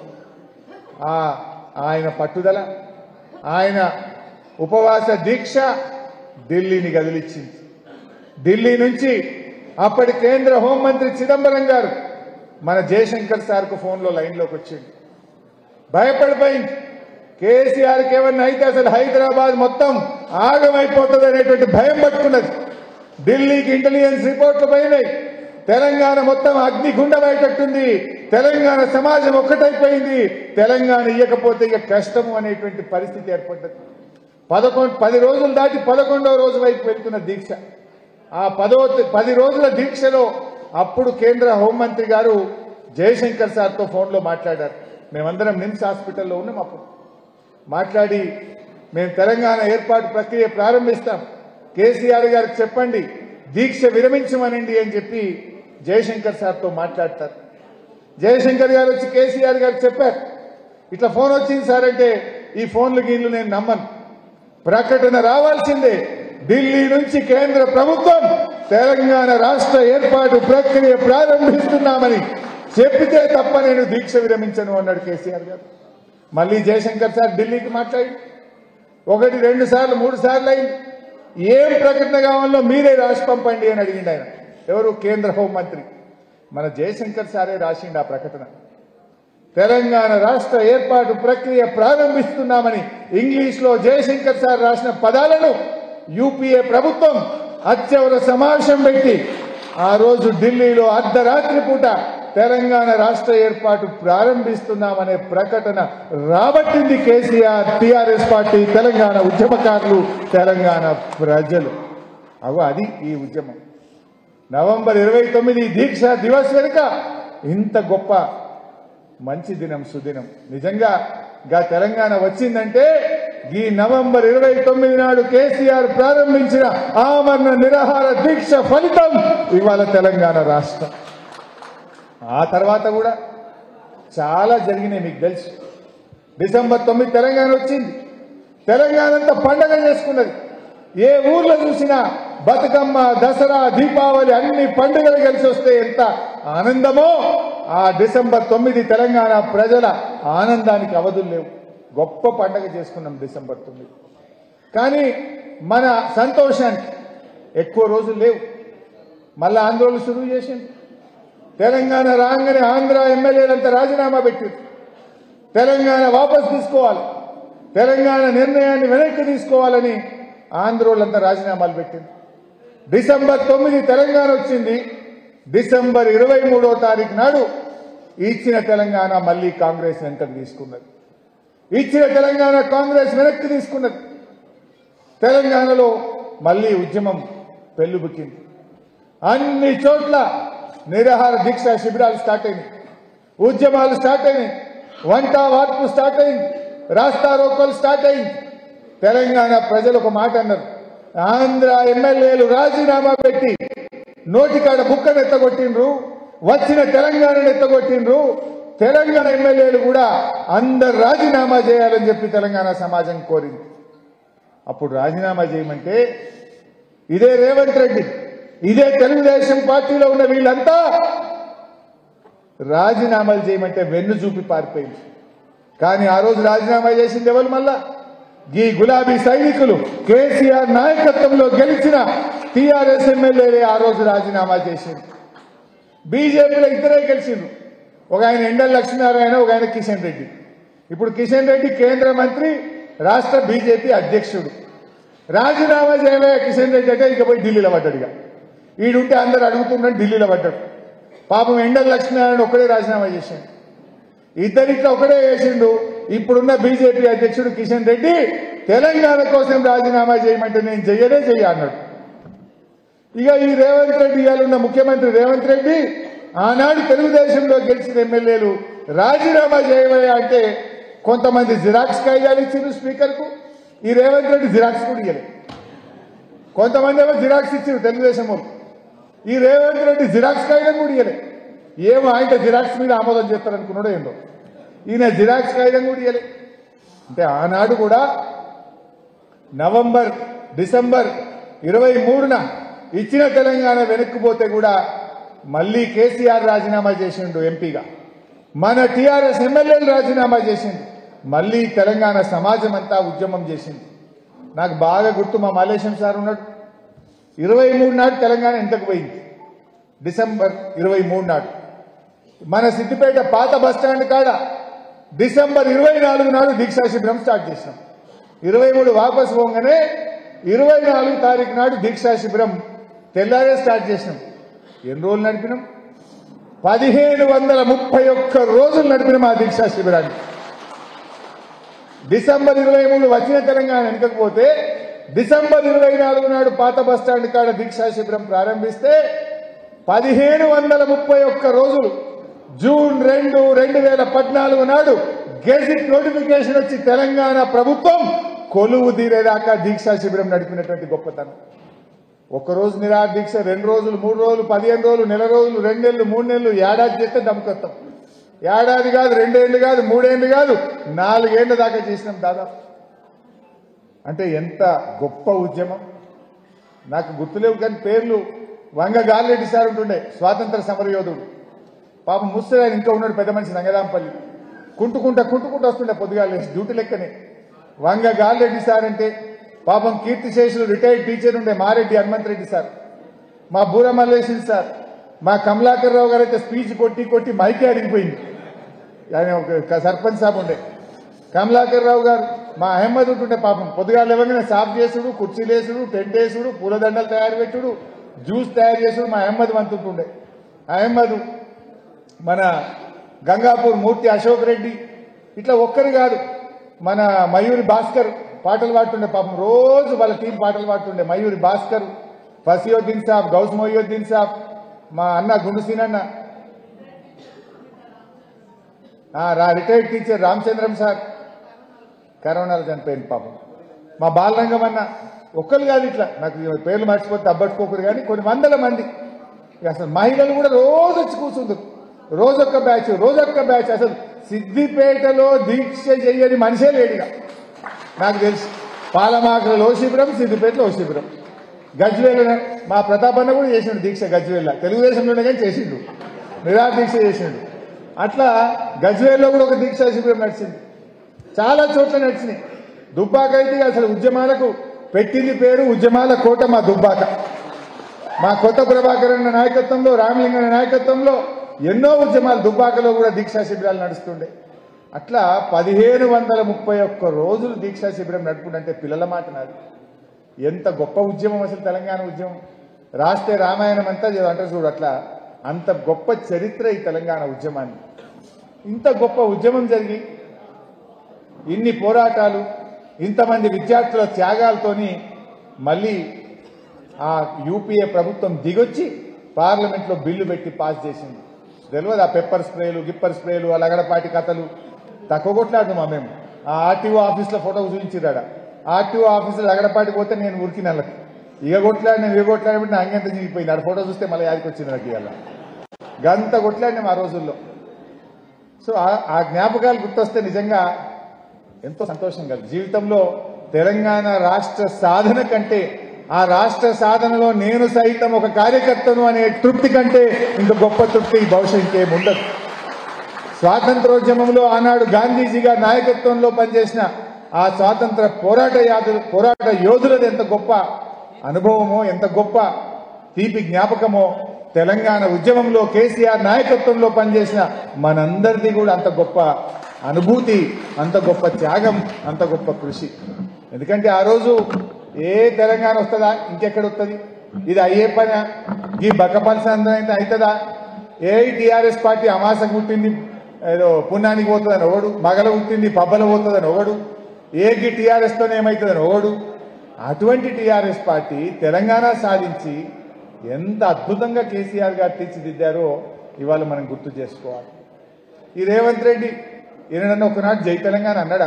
ఆ ఆయన పట్టుదల ఆయన ఉపవాస దీక్ష ఢిల్లీని కదిలిచ్చింది ఢిల్లీ నుంచి అప్పటి కేంద్ర హోంమంత్రి చిదంబరం గారు మన జయశంకర్ సార్కు ఫోన్లో లైన్లోకి వచ్చింది భయపడిపోయింది కేసీఆర్కి ఏమన్నా అయితే అసలు హైదరాబాద్ మొత్తం ఆగమైపోతుంది అనేటువంటి భయం పట్టుకున్నది ఢిల్లీకి ఇంటెలిజెన్స్ రిపోర్ట్లు పోయినాయి తెలంగాణ మొత్తం అగ్నిగుండమయ్యేటట్టుంది తెలంగాణ సమాజం ఒక్కటైపోయింది తెలంగాణ ఇయ్యకపోతే ఇక కష్టము అనేటువంటి పరిస్థితి ఏర్పడ్డది పదకొండు పది రోజులు దాటి పదకొండవ రోజు వైపు వెళ్తున్న దీక్ష ఆ పదో పది రోజుల దీక్షలో అప్పుడు కేంద్ర హోంమంత్రి గారు జయశంకర్ సార్తో ఫోన్లో మాట్లాడారు మేమందరం నిమ్స్ హాస్పిటల్లో ఉన్నాం అప్పుడు మాట్లాడి మేము తెలంగాణ ఏర్పాటు ప్రక్రియ ప్రారంభిస్తాం కేసీఆర్ గారికి చెప్పండి దీక్ష విరమించమనండి అని చెప్పి జయశంకర్ సార్తో మాట్లాడతారు జయశంకర్ గారు వచ్చి కేసీఆర్ గారికి చెప్పారు ఇట్లా ఫోన్ వచ్చింది సార్ అంటే ఈ ఫోన్లు గీన్లు నేను నమ్మను ప్రకటన రావాల్సిందే ఢిల్లీ నుంచి కేంద్ర ప్రభుత్వం తెలంగాణ రాష్ట్ర ఏర్పాటు ప్రక్రియ ప్రారంభిస్తున్నామని చెప్పితే తప్ప నేను దీక్ష విరమించను అన్నాడు కేసీఆర్ గారు మళ్ళీ జయశంకర్ సార్ ఢిల్లీకి మాట్లాడి ఒకటి రెండు సార్లు మూడు సార్లు అయింది ఏం ప్రకటన కావాలో మీరే రాసి పంపండి అని అడిగిండు ఆయన ఎవరు కేంద్ర హోంమంత్రి మన జయశంకర్ సారే రాసిండు ఆ ప్రకటన తెలంగాణ రాష్ట్ర ఏర్పాటు ప్రక్రియ ప్రారంభిస్తున్నామని ఇంగ్లీష్ లో జయశంకర్ సార్ రాసిన పదాలను యూపీఏ ప్రభుత్వం అత్యవర సమావేశం పెట్టి ఆ రోజు ఢిల్లీలో అర్ధరాత్రి పూట తెలంగాణ రాష్ట్ర ఏర్పాటు ప్రారంభిస్తున్నామనే ప్రకటన రాబట్టింది కేసీఆర్ టీఆర్ఎస్ పార్టీ తెలంగాణ ఉద్యమకారులు తెలంగాణ ప్రజలు అగో అది ఈ ఉద్యమం నవంబర్ ఇరవై తొమ్మిది దీక్ష దివస్ వెనుక ఇంత గొప్ప మంచి దినం సుదినం నిజంగా గా తెలంగాణ వచ్చిందంటే ఈ నవంబర్ ఇరవై తొమ్మిది నాడు కేసీఆర్ ప్రారంభించిన ఆమరణ నిరాహార దీక్ష ఫలితం ఇవాళ తెలంగాణ రాష్ట్రం ఆ తర్వాత కూడా చాలా జరిగినాయి మీకు తెలుసు డిసెంబర్ తొమ్మిది తెలంగాణ వచ్చింది తెలంగాణ అంతా పండగ చేసుకున్నది ఏ ఊర్లో చూసినా బతుకమ్మ దసరా దీపావళి అన్ని పండుగలు కలిసి వస్తే ఎంత ఆనందమో ఆ డిసెంబర్ తొమ్మిది తెలంగాణ ప్రజల ఆనందానికి అవధులు లేవు గొప్ప పండగ చేసుకున్నాం డిసెంబర్ తొమ్మిది కానీ మన సంతోషానికి ఎక్కువ రోజులు లేవు మళ్ళా ఆందోళన సురువు చేసింది తెలంగాణ రాగానే ఆంధ్ర ఎమ్మెల్యేలంతా రాజీనామా పెట్టారు తెలంగాణ వాపస్ తీసుకోవాలి తెలంగాణ నిర్ణయాన్ని వెనక్కి తీసుకోవాలని ఆంధ్రోళ్ళంతా రాజీనామాలు పెట్టింది డిసెంబర్ తొమ్మిది తెలంగాణ వచ్చింది డిసెంబర్ ఇరవై మూడో తారీఖు నాడు ఇచ్చిన తెలంగాణ మళ్ళీ కాంగ్రెస్ వెనక్కి తీసుకున్నది ఇచ్చిన తెలంగాణ కాంగ్రెస్ వెనక్కి తీసుకున్నది తెలంగాణలో మళ్ళీ ఉద్యమం పెళ్లుబుక్కింది అన్ని చోట్ల నిరాహార దీక్ష శిబిరాలు స్టార్ట్ అయినాయి ఉద్యమాలు స్టార్ట్ అయినాయి వంట వార్పు స్టార్ట్ అయింది రాస్తా రోకోలు స్టార్ట్ అయింది తెలంగాణ ప్రజలు ఒక మాట అన్నారు ఆంధ్ర ఎమ్మెల్యేలు రాజీనామా పెట్టి నోటికాడ బుక్కను ఎత్తగొట్టిండ్రు వచ్చిన తెలంగాణను ఎత్తగొట్టిండ్రు తెలంగాణ ఎమ్మెల్యేలు కూడా అందరు రాజీనామా చేయాలని చెప్పి తెలంగాణ సమాజం కోరింది అప్పుడు రాజీనామా చేయమంటే ఇదే రేవంత్ రెడ్డి ఇదే తెలుగుదేశం పార్టీలో ఉన్న వీళ్ళంతా రాజీనామాలు చేయమంటే వెన్ను చూపి పారిపోయింది కానీ ఆ రోజు రాజీనామా చేసింది ఎవరు మళ్ళా ఈ గులాబీ సైనికులు కేసీఆర్ నాయకత్వంలో గెలిచిన టీఆర్ఎస్ ఎమ్మెల్యేలే ఆ రోజు రాజీనామా చేసింది బీజేపీలో ఇద్దరే గెలిచిండ్రు ఒక ఆయన ఎండల లక్ష్మీనారాయణ ఒక ఆయన కిషన్ రెడ్డి ఇప్పుడు కిషన్ రెడ్డి కేంద్ర మంత్రి రాష్ట్ర బీజేపీ అధ్యక్షుడు రాజీనామా చేయలే కిషన్ రెడ్డి అంటే ఇక పోయి ఢిల్లీలో పడ్డాడు ఇక ఈడుంటే అందరు అడుగుతున్నాడు ఢిల్లీలో పడ్డాడు పాపం ఎండల లక్ష్మీనారాయణ ఒక్కడే రాజీనామా చేశాడు ఇద్దరిట్లో ఒకడే చేసిండు ఇప్పుడున్న బీజేపీ అధ్యక్షుడు కిషన్ రెడ్డి తెలంగాణ కోసం రాజీనామా చేయమంటే నేను చెయ్యనే చెయ్య అన్నాడు ఇక ఈ రేవంత్ రెడ్డి ఇవాళ ఉన్న ముఖ్యమంత్రి రేవంత్ రెడ్డి ఆనాడు తెలుగుదేశంలో గెలిచిన ఎమ్మెల్యేలు రాజీనామా చేయవయ్యా అంటే కొంతమంది జిరాక్స్ కాగితాలు ఇచ్చిండ్రు స్పీకర్ కు ఈ రేవంత్ రెడ్డి జిరాక్స్ కూడా ఇయ్యలే కొంతమంది ఏమో జిరాక్స్ ఇచ్చారు తెలుగుదేశం వాళ్ళు ఈ రేవంత్ రెడ్డి జిరాక్స్ కాగితం కూడా ఇయ్యలే ఏమో ఆయన జిరాక్స్ మీద ఆమోదం చేస్తారనుకున్నాడో ఏందో ఈయన జిరాక్స్ కాగితం కూడా ఇయ్యలే అంటే ఆనాడు కూడా నవంబర్ డిసెంబర్ ఇరవై మూడున ఇచ్చిన తెలంగాణ వెనక్కిపోతే కూడా మళ్ళీ కేసీఆర్ రాజీనామా చేసిండు ఎంపీగా మన టీఆర్ఎస్ ఎమ్మెల్యేలు రాజీనామా చేసిండు మళ్ళీ తెలంగాణ సమాజం అంతా ఉద్యమం చేసింది నాకు బాగా గుర్తు మా మలేశం సార్ ఉన్నాడు ఇరవై మూడు నాడు తెలంగాణ ఎంతకు పోయింది డిసెంబర్ ఇరవై మూడు నాడు మన సిద్దిపేట పాత బస్టాండ్ కాడ డిసెంబర్ ఇరవై నాలుగు నాడు దీక్షా శిబిరం స్టార్ట్ చేసినాం ఇరవై మూడు వాపసు పోగానే ఇరవై నాలుగు తారీఖు నాడు దీక్షా శిబిరం తెల్లారే స్టార్ట్ చేసినాం ఎన్ని రోజులు నడిపినాం పదిహేను వందల ముప్పై ఒక్క రోజులు నడిపినాం ఆ దీక్షా శిబిరాన్ని డిసెంబర్ ఇరవై మూడు వచ్చిన తెలంగాణ వెనకపోతే డిసెంబర్ ఇరవై నాలుగు నాడు పాత బస్టాండ్ కాడ దీక్షా శిబిరం ప్రారంభిస్తే పదిహేను వందల ముప్పై ఒక్క రోజులు జూన్ రెండు రెండు వేల పద్నాలుగు నాడు గెజిట్ నోటిఫికేషన్ వచ్చి తెలంగాణ ప్రభుత్వం కొలువు తీరేదాకా దీక్షా శిబిరం నడిపినటువంటి గొప్పతనం ఒక రోజు నిరాహార దీక్ష రెండు రోజులు మూడు రోజులు పదిహేను రోజులు నెల రోజులు రెండు నెలలు మూడు నెలలు ఏడాది చేస్తే దమ్ముకొస్తాం ఏడాది కాదు రెండేళ్లు కాదు మూడేళ్లు కాదు నాలుగేళ్ల దాకా చేసినాం దాదాపు అంటే ఎంత గొప్ప ఉద్యమం నాకు గుర్తులేవు కానీ పేర్లు వంగ గాలిరెడ్డి సార్ ఉంటుండే స్వాతంత్ర సమరయోధుడు పాపం ముసలి ఆయన ఇంకా ఉన్నాడు పెద్ద మనిషి రంగదాంపల్లి కుంటుకుంటా కుంటుకుంటూ వస్తుండే పొద్దుగా లేచి డ్యూటీ లెక్కనే వంగ గాలిరెడ్డి సార్ అంటే పాపం కీర్తిశేషులు రిటైర్డ్ టీచర్ ఉండే మారెడ్డి హనుమంత్ రెడ్డి సార్ మా బూర మల్లేశ్వరి సార్ మా కమలాకర్ రావు గారు అయితే స్పీచ్ కొట్టి కొట్టి మైకే అడిగిపోయింది ఆయన ఒక సర్పంచ్ సాబ్ ఉండే కమలాకర్ రావు గారు మా అహ్మద్ ఉంటుండే పాపం పొద్దుగా లేవగానే సాఫ్ చేసుడు కుర్చీలు వేసుడు టెంట్ వేసుడు పూలదండలు తయారు పెట్టుడు జ్యూస్ తయారు చేసుడు మా అహ్మద్ వంతుంటుండే అహ్మద్ మన గంగాపూర్ మూర్తి అశోక్ రెడ్డి ఇట్లా ఒక్కరు కాదు మన మయూరి భాస్కర్ పాటలు పాడుతుండే పాపం రోజు వాళ్ళ టీం పాటలు పాడుతుండే మయూరి భాస్కర్ ఫసియుద్దీన్ సాబ్ గౌస్ మొయ్యుద్దీన్ సాబ్ మా అన్న గుండుసీన్ అన్న ఆ, రా రిటైర్డ్ టీచర్ రామచంద్రం సార్ కరోనాలో చనిపోయింది పాపం మా బాలరంగం అన్న ఒక్కరు కాదు ఇట్లా నాకు ఈ పేర్లు మర్చిపోతే అబ్బట్టుకోకూడదు కానీ కొన్ని వందల మంది ఇక అసలు మహిళలు కూడా రోజు వచ్చి కూర్చుంటారు రోజొక్క బ్యాచ్ రోజొక్క బ్యాచ్ అసలు సిద్దిపేటలో దీక్ష చెయ్యని మనిషే లేడుగా నాకు తెలుసు పాలమాకలో ఓ శిబిరం సిద్దిపేటలో ఓ శిబిరం గజ్వేల మా ప్రతాపన్న కూడా చేసిండు దీక్ష గజ్వేల తెలుగుదేశంలోనే కానీ చేసిండు నిరా దీక్ష చేసిండు అట్లా గజ్వేల్లో కూడా ఒక దీక్ష శిబిరం నడిచింది చాలా చోట్ల నడిచినాయి దుబ్బాక అయితే అసలు ఉద్యమాలకు పెట్టింది పేరు ఉద్యమాల కోట మా దుబ్బాక మా కొత్త ప్రభాకర్ అన్న నాయకత్వంలో రామలింగన్న నాయకత్వంలో ఎన్నో ఉద్యమాలు దుబ్బాకలో కూడా దీక్షా శిబిరాలు నడుస్తుండే అట్లా పదిహేను వందల ముప్పై ఒక్క రోజులు దీక్షా శిబిరం నడుపుకుంటే పిల్లల మాట నాది ఎంత గొప్ప ఉద్యమం అసలు తెలంగాణ ఉద్యమం రాస్తే రామాయణం అంతా చదివి అంటారు చూడు అట్లా అంత గొప్ప చరిత్ర ఈ తెలంగాణ ఉద్యమాన్ని ఇంత గొప్ప ఉద్యమం జరిగి ఇన్ని పోరాటాలు ఇంతమంది విద్యార్థుల త్యాగాలతోని మళ్ళీ ఆ యూపీఏ ప్రభుత్వం దిగొచ్చి పార్లమెంట్లో బిల్లు పెట్టి పాస్ చేసింది తెలియదు ఆ పెప్పర్ స్ప్రేలు గిప్పర్ స్ప్రేలు ఆ లగడపాటి కథలు తక్కువ కొట్లాడు మా మేము ఆ ఆర్టీఓ ఆఫీస్లో ఫోటో చూపించిరాడ ఆర్టీఓ ఆఫీసులో లగడపాటి పోతే నేను ఉరికి నెలకు ఇక కొట్లాడి నేను ఇక కొట్లాడినప్పుడు నా అంగంత దిగిపోయింది ఆడ ఫోటో చూస్తే మళ్ళీ యాదికి వచ్చింది నాకు ఇవాళ గంత కొట్లాడినాం ఆ రోజుల్లో సో ఆ- ఆ జ్ఞాపకాలు గుర్తొస్తే నిజంగా ఎంతో సంతోషం కదా జీవితంలో తెలంగాణ రాష్ట్ర సాధన కంటే ఆ రాష్ట్ర సాధనలో నేను సైతం ఒక కార్యకర్తను అనే తృప్తి కంటే ఇంత గొప్ప తృప్తి ఈ భవిష్యత్ ఇంకేం ఉండదు స్వాతంత్రోద్యమంలో ఆనాడు గాంధీజీ గారి నాయకత్వంలో పనిచేసిన ఆ స్వాతంత్ర పోరాట యాదు పోరాట యోధులది ఎంత గొప్ప అనుభవమో ఎంత గొప్ప తీపి జ్ఞాపకమో తెలంగాణ ఉద్యమంలో కేసీఆర్ నాయకత్వంలో పనిచేసిన మనందరిది కూడా అంత గొప్ప అనుభూతి అంత గొప్ప త్యాగం అంత గొప్ప కృషి ఎందుకంటే ఆ రోజు ఏ తెలంగాణ వస్తుందా ఇంకెక్కడ వస్తుంది ఇది అయ్యే పని ఈ బక్కపల్స అందరైతే అవుతుందా ఏ టీఆర్ఎస్ పార్టీ అమాస పుట్టింది ఏదో పుణ్యానికి పోతుందని ఒకడు మగల పుట్టింది పబ్బల పోతుందని ఒకడు ఏకి టీఆర్ఎస్ తోనే ఏమవుతుందని ఒకడు అటువంటి టీఆర్ఎస్ పార్టీ తెలంగాణ సాధించి ఎంత అద్భుతంగా కేసీఆర్ గారు తీర్చిదిద్దారో ఇవాళ మనం గుర్తు చేసుకోవాలి ఈ రేవంత్ రెడ్డి ఈయన ఒకనాడు జై తెలంగాణ అన్నాడా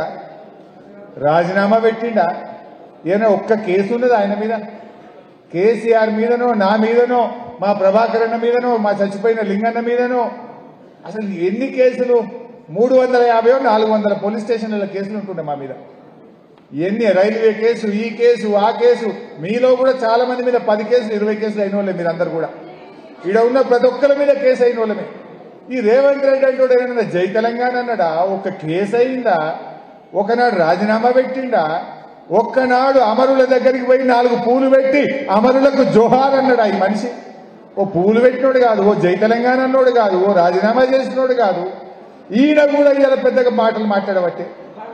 రాజీనామా పెట్టిండా ఈయన ఒక్క కేసు ఉన్నది ఆయన మీద కేసీఆర్ మీదనో నా మీదనో మా ప్రభాకర్ అన్న మీదనో మా చచ్చిపోయిన లింగన్న మీదనో అసలు ఎన్ని కేసులు మూడు వందల యాభై నాలుగు వందల పోలీస్ స్టేషన్ల కేసులు ఉంటుండే మా మీద ఎన్ని రైల్వే కేసు ఈ కేసు ఆ కేసు మీలో కూడా చాలా మంది మీద పది కేసులు ఇరవై కేసులు అయిన వాళ్ళే మీరందరూ కూడా ఈడ ఉన్న ప్రతి ఒక్కరి మీద కేసు అయిన వాళ్ళమే ఈ రేవంత్ రెడ్డి అంటూ ఏమన్నా జై తెలంగాణ అన్నాడా ఒక కేసు అయిందా ఒకనాడు రాజీనామా పెట్టిండా ఒక్కనాడు అమరుల దగ్గరికి పోయి నాలుగు పూలు పెట్టి అమరులకు జోహార్ అన్నాడా ఈ మనిషి ఓ పూలు పెట్టినోడు కాదు ఓ జై తెలంగాణ అన్నోడు కాదు ఓ రాజీనామా చేసినోడు కాదు ఈయన కూడా ఇలా పెద్దగా మాటలు మాట్లాడబట్టే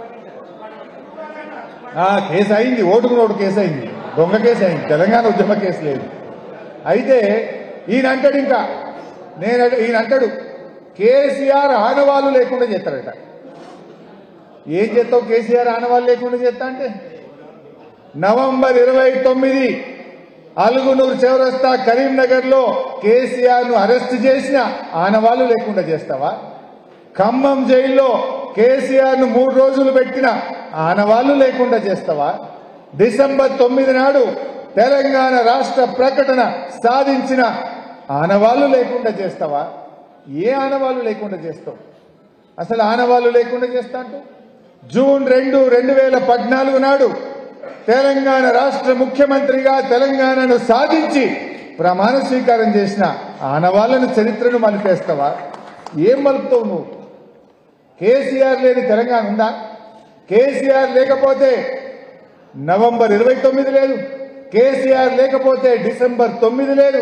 ఆ కేసు అయింది ఓటుకు నోటు కేసు అయింది దొంగ కేసు అయింది తెలంగాణ ఉద్యమ కేసు లేదు అయితే ఈయన అంటాడు ఇంకా నేను ఈయన అంటాడు కేసీఆర్ ఆనవాళ్ళు లేకుండా చేస్తాడట ఏం చేస్తావు కేసీఆర్ ఆనవాళ్ళు లేకుండా చేస్తా అంటే నవంబర్ ఇరవై తొమ్మిది అలుగునూరు చౌరస్తా కరీంనగర్ లో కేసీఆర్ ను అరెస్ట్ చేసిన ఆనవాళ్లు లేకుండా చేస్తావా ఖమ్మం జైల్లో కేసీఆర్ ను మూడు రోజులు పెట్టిన ఆనవాళ్లు లేకుండా చేస్తావా డిసెంబర్ తొమ్మిది నాడు తెలంగాణ రాష్ట్ర ప్రకటన సాధించిన ఆనవాళ్లు లేకుండా చేస్తావా ఏ ఆనవాళ్లు లేకుండా చేస్తావు అసలు ఆనవాళ్లు లేకుండా చేస్తా అంటూ జూన్ రెండు రెండు వేల పద్నాలుగు నాడు తెలంగాణ రాష్ట్ర ముఖ్యమంత్రిగా తెలంగాణను సాధించి ప్రమాణ స్వీకారం చేసిన ఆనవాళ్లను చరిత్రను మలిపేస్తావా ఏం మలుపుతావు నువ్వు కేసీఆర్ లేని తెలంగాణ ఉందా కేసీఆర్ లేకపోతే నవంబర్ ఇరవై తొమ్మిది లేదు కేసీఆర్ లేకపోతే డిసెంబర్ తొమ్మిది లేదు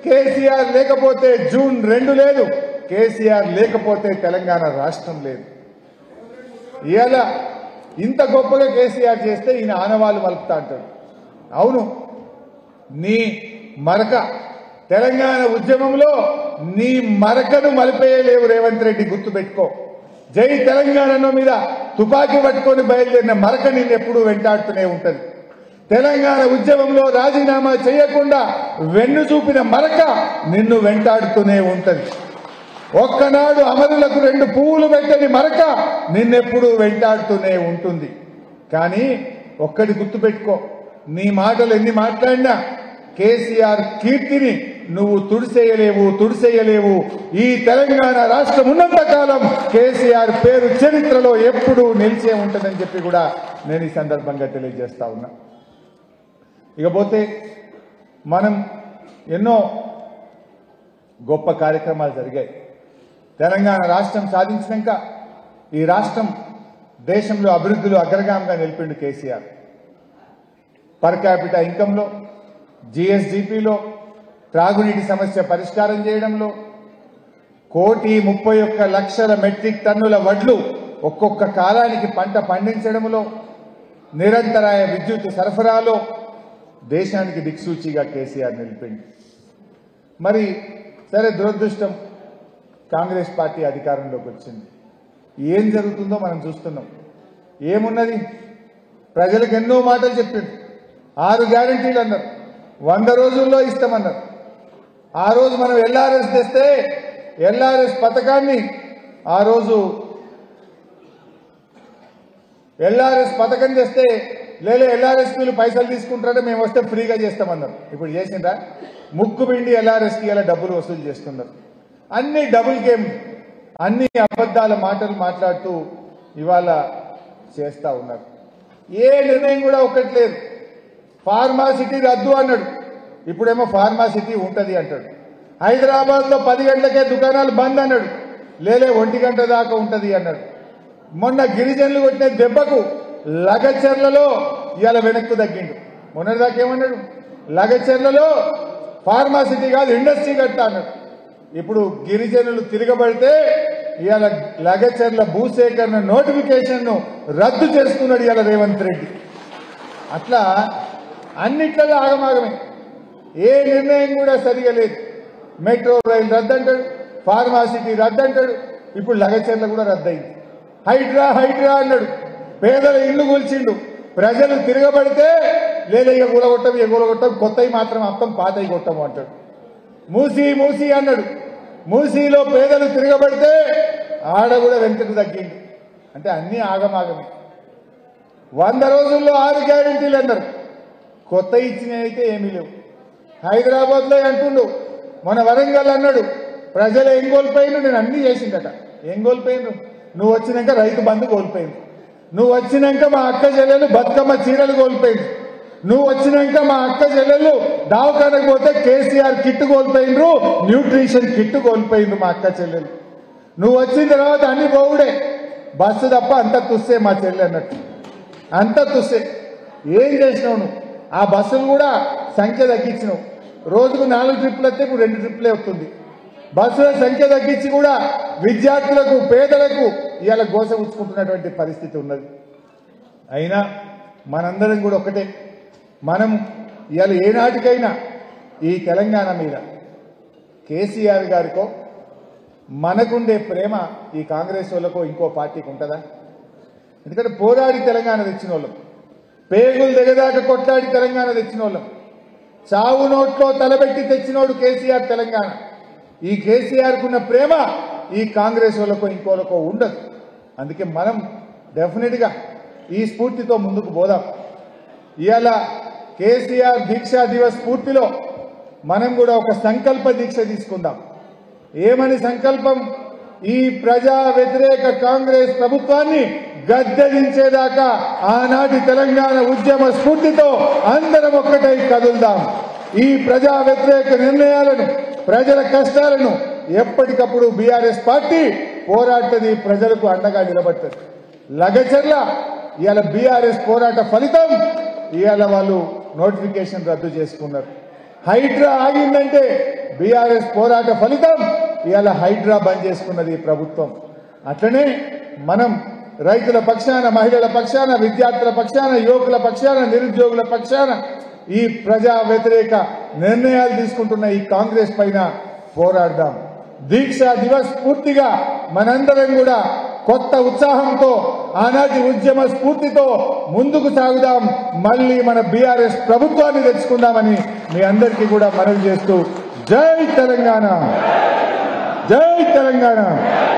కేసీఆర్ లేకపోతే జూన్ రెండు లేదు కేసీఆర్ లేకపోతే తెలంగాణ రాష్ట్రం లేదు ఇవాళ ఇంత గొప్పగా కేసీఆర్ చేస్తే ఈయన ఆనవాళ్ళు మలుపుతా అంటాడు అవును నీ మరక తెలంగాణ ఉద్యమంలో నీ మరకను మలిపేయలేవు రేవంత్ రెడ్డి గుర్తుపెట్టుకో జై తెలంగాణ మీద తుపాకీ పట్టుకొని బయలుదేరిన మరక నిన్ను ఎప్పుడూ వెంటాడుతూనే ఉంటది తెలంగాణ ఉద్యమంలో రాజీనామా చేయకుండా వెన్ను చూపిన మరక నిన్ను వెంటాడుతూనే ఉంటది ఒక్కనాడు అమరులకు రెండు పువ్వులు పెట్టని మరక నిన్నెప్పుడు వెంటాడుతూనే ఉంటుంది కానీ ఒక్కటి గుర్తుపెట్టుకో నీ మాటలు ఎన్ని మాట్లాడినా కేసీఆర్ కీర్తిని నువ్వు తుడిసేయలేవు తుడిసేయలేవు ఈ తెలంగాణ రాష్ట్రం ఉన్నంత కాలం కేసీఆర్ పేరు చరిత్రలో ఎప్పుడూ నిలిచే ఉంటుందని చెప్పి కూడా నేను ఈ సందర్భంగా తెలియజేస్తా ఉన్నా ఇకపోతే మనం ఎన్నో గొప్ప కార్యక్రమాలు జరిగాయి తెలంగాణ రాష్ట్రం సాధించినాక ఈ రాష్ట్రం దేశంలో అభివృద్ధిలో అగ్రగామిగా నిలిపిండు కేసీఆర్ పర్ క్యాపిటల్ ఇన్కంలో జిఎస్డిపిలో త్రాగునీటి సమస్య పరిష్కారం చేయడంలో కోటి ముప్పై ఒక్క లక్షల మెట్రిక్ టన్నుల వడ్లు ఒక్కొక్క కాలానికి పంట పండించడంలో నిరంతరాయ విద్యుత్ సరఫరాలో దేశానికి దిక్సూచిగా కేసీఆర్ నిలిపింది మరి సరే దురదృష్టం కాంగ్రెస్ పార్టీ అధికారంలోకి వచ్చింది ఏం జరుగుతుందో మనం చూస్తున్నాం ఏమున్నది ప్రజలకు ఎన్నో మాటలు చెప్పింది ఆరు గ్యారంటీలు అన్నారు వంద రోజుల్లో ఇస్తామన్నారు ఆ రోజు మనం ఎల్ఆర్ఎస్ తెస్తే ఎల్ఆర్ఎస్ పథకాన్ని ఆ రోజు ఎల్ఆర్ఎస్ పథకం చేస్తే లేలే ఎల్ఆర్ఎస్ వీళ్ళు పైసలు తీసుకుంటారంటే మేము వస్తే ఫ్రీగా చేస్తామన్నారు ఇప్పుడు చేసిండ్రా ముక్కు పిండి ఎల్ఆర్ఎస్కి ఇలా డబ్బులు వసూలు చేస్తున్నారు అన్ని డబుల్ గేమ్ అన్ని అబద్ధాల మాటలు మాట్లాడుతూ ఇవాళ చేస్తా ఉన్నారు ఏ నిర్ణయం కూడా ఒకటి లేదు ఫార్మాసిటీ రద్దు అన్నాడు ఇప్పుడేమో ఫార్మాసిటీ ఉంటది అంటాడు హైదరాబాద్ లో పది గంటలకే దుకాణాలు బంద్ అన్నాడు లేలే ఒంటి గంట దాకా ఉంటది అన్నాడు మొన్న గిరిజనులు కొట్టిన దెబ్బకు లగచర్లలో ఇవాళ వెనక్కు తగ్గిండు మొన్నటిదాకా ఏమన్నాడు లగచర్లలో ఫార్మాసిటీ కాదు ఇండస్ట్రీ కడతా అన్నాడు ఇప్పుడు గిరిజనులు తిరగబడితే ఇవాళ లగచర్ల భూసేకరణ నోటిఫికేషన్ ను రద్దు చేస్తున్నాడు ఇవాళ రేవంత్ రెడ్డి అట్లా అన్నిట్లలో ఆగమాగమే ఏ నిర్ణయం కూడా సరిగా లేదు మెట్రో రైలు రద్దంటాడు ఫార్మాసిటీ రద్దంటాడు ఇప్పుడు లగచర్ల కూడా రద్దయింది హైడ్రా హైడ్రా అన్నాడు పేదల ఇల్లు కూల్చిండు ప్రజలు తిరగబడితే లేదా ఇక కూలగొట్టం ఇక కూలగొట్టం కొత్తవి మాత్రం అర్థం పాతవి కొట్టము అంటాడు మూసి మూసి అన్నాడు మూసీలో పేదలు తిరగబడితే ఆడ కూడా వెంకకు తగ్గిండు అంటే అన్ని ఆగమాగమే వంద రోజుల్లో ఆరు గ్యారెంటీలు అన్నారు కొత్త ఇచ్చినవి అయితే ఏమీ లేవు హైదరాబాద్ లో అంటుండు మన వరంగల్ అన్నాడు ప్రజలు ఏం కోల్పోయిండు నేను అన్ని చేసిందట ఏం కోల్పోయిండు నువ్వు వచ్చినాక రైతు బంధు కోల్పోయింది నువ్వు వచ్చినాక మా అక్క చెల్లెలు బతుకమ్మ చీరలు కోల్పోయింది నువ్వు వచ్చినాక మా అక్క చెల్లెలు దావకానకు పోతే కేసీఆర్ కిట్ కోల్పోయిండ్రు న్యూట్రిషన్ కిట్ కోల్పోయిండ్రు మా అక్క చెల్లెలు నువ్వు వచ్చిన తర్వాత అన్ని పోవుడే బస్సు తప్ప అంత తుస్సే మా చెల్లె అన్నట్టు అంత తుస్సే ఏం చేసినావు నువ్వు ఆ బస్సులు కూడా సంఖ్య తగ్గించినావు రోజుకు నాలుగు ట్రిప్పులు వస్తే ఇప్పుడు రెండు ట్రిప్పులే వస్తుంది బస్సుల సంఖ్య తగ్గించి కూడా విద్యార్థులకు పేదలకు ఇవాళ గోస ఉంచుకుంటున్నటువంటి పరిస్థితి ఉన్నది అయినా మనందరం కూడా ఒకటే మనం ఇవాళ ఏనాటికైనా ఈ తెలంగాణ మీద కేసీఆర్ గారికో మనకుండే ప్రేమ ఈ కాంగ్రెస్ వాళ్ళకో ఇంకో పార్టీకి ఉంటుందా ఎందుకంటే పోరాడి తెలంగాణ తెచ్చిన వాళ్ళం పేగులు దిగదాకా కొట్లాడి తెలంగాణ తెచ్చిన వాళ్ళం చావు నోట్లో తలబెట్టి తెచ్చినోడు కేసీఆర్ తెలంగాణ ఈ కేసీఆర్ కున్న ప్రేమ ఈ కాంగ్రెస్ వాళ్ళకో ఇంకోలకో ఉండదు అందుకే మనం డెఫినెట్ గా ఈ స్ఫూర్తితో ముందుకు పోదాం ఇవాళ కేసీఆర్ దీక్షా దివస్ స్ఫూర్తిలో మనం కూడా ఒక సంకల్ప దీక్ష తీసుకుందాం ఏమని సంకల్పం ఈ ప్రజా వ్యతిరేక కాంగ్రెస్ ప్రభుత్వాన్ని గద్దెదించేదాకా ఆనాటి తెలంగాణ ఉద్యమ స్ఫూర్తితో అందరం ఒక్కటై కదులుదాం ఈ ప్రజా వ్యతిరేక నిర్ణయాలను ప్రజల కష్టాలను ఎప్పటికప్పుడు బీఆర్ఎస్ పార్టీ పోరాటది ప్రజలకు అండగా నిలబడుతుంది లగచర్ల ఇవాళ బీఆర్ఎస్ పోరాట ఫలితం ఇవాళ వాళ్ళు నోటిఫికేషన్ రద్దు చేసుకున్నారు హైడ్రా ఆగిందంటే బీఆర్ఎస్ పోరాట ఫలితం ఇవాళ హైడ్రా బంద్ చేసుకున్నది ఈ ప్రభుత్వం అట్లనే మనం రైతుల పక్షాన మహిళల పక్షాన విద్యార్థుల పక్షాన యువకుల పక్షాన నిరుద్యోగుల పక్షాన ఈ ప్రజా వ్యతిరేక నిర్ణయాలు తీసుకుంటున్న ఈ కాంగ్రెస్ పైన పోరాడదాం దీక్ష దివస్ పూర్తిగా మనందరం కూడా కొత్త ఉత్సాహంతో ఆనాటి ఉద్యమ స్ఫూర్తితో ముందుకు సాగుదాం మళ్ళీ మన బీఆర్ఎస్ ప్రభుత్వాన్ని తెచ్చుకుందామని మీ అందరికీ కూడా మనవి చేస్తూ జై తెలంగాణ జై తెలంగాణ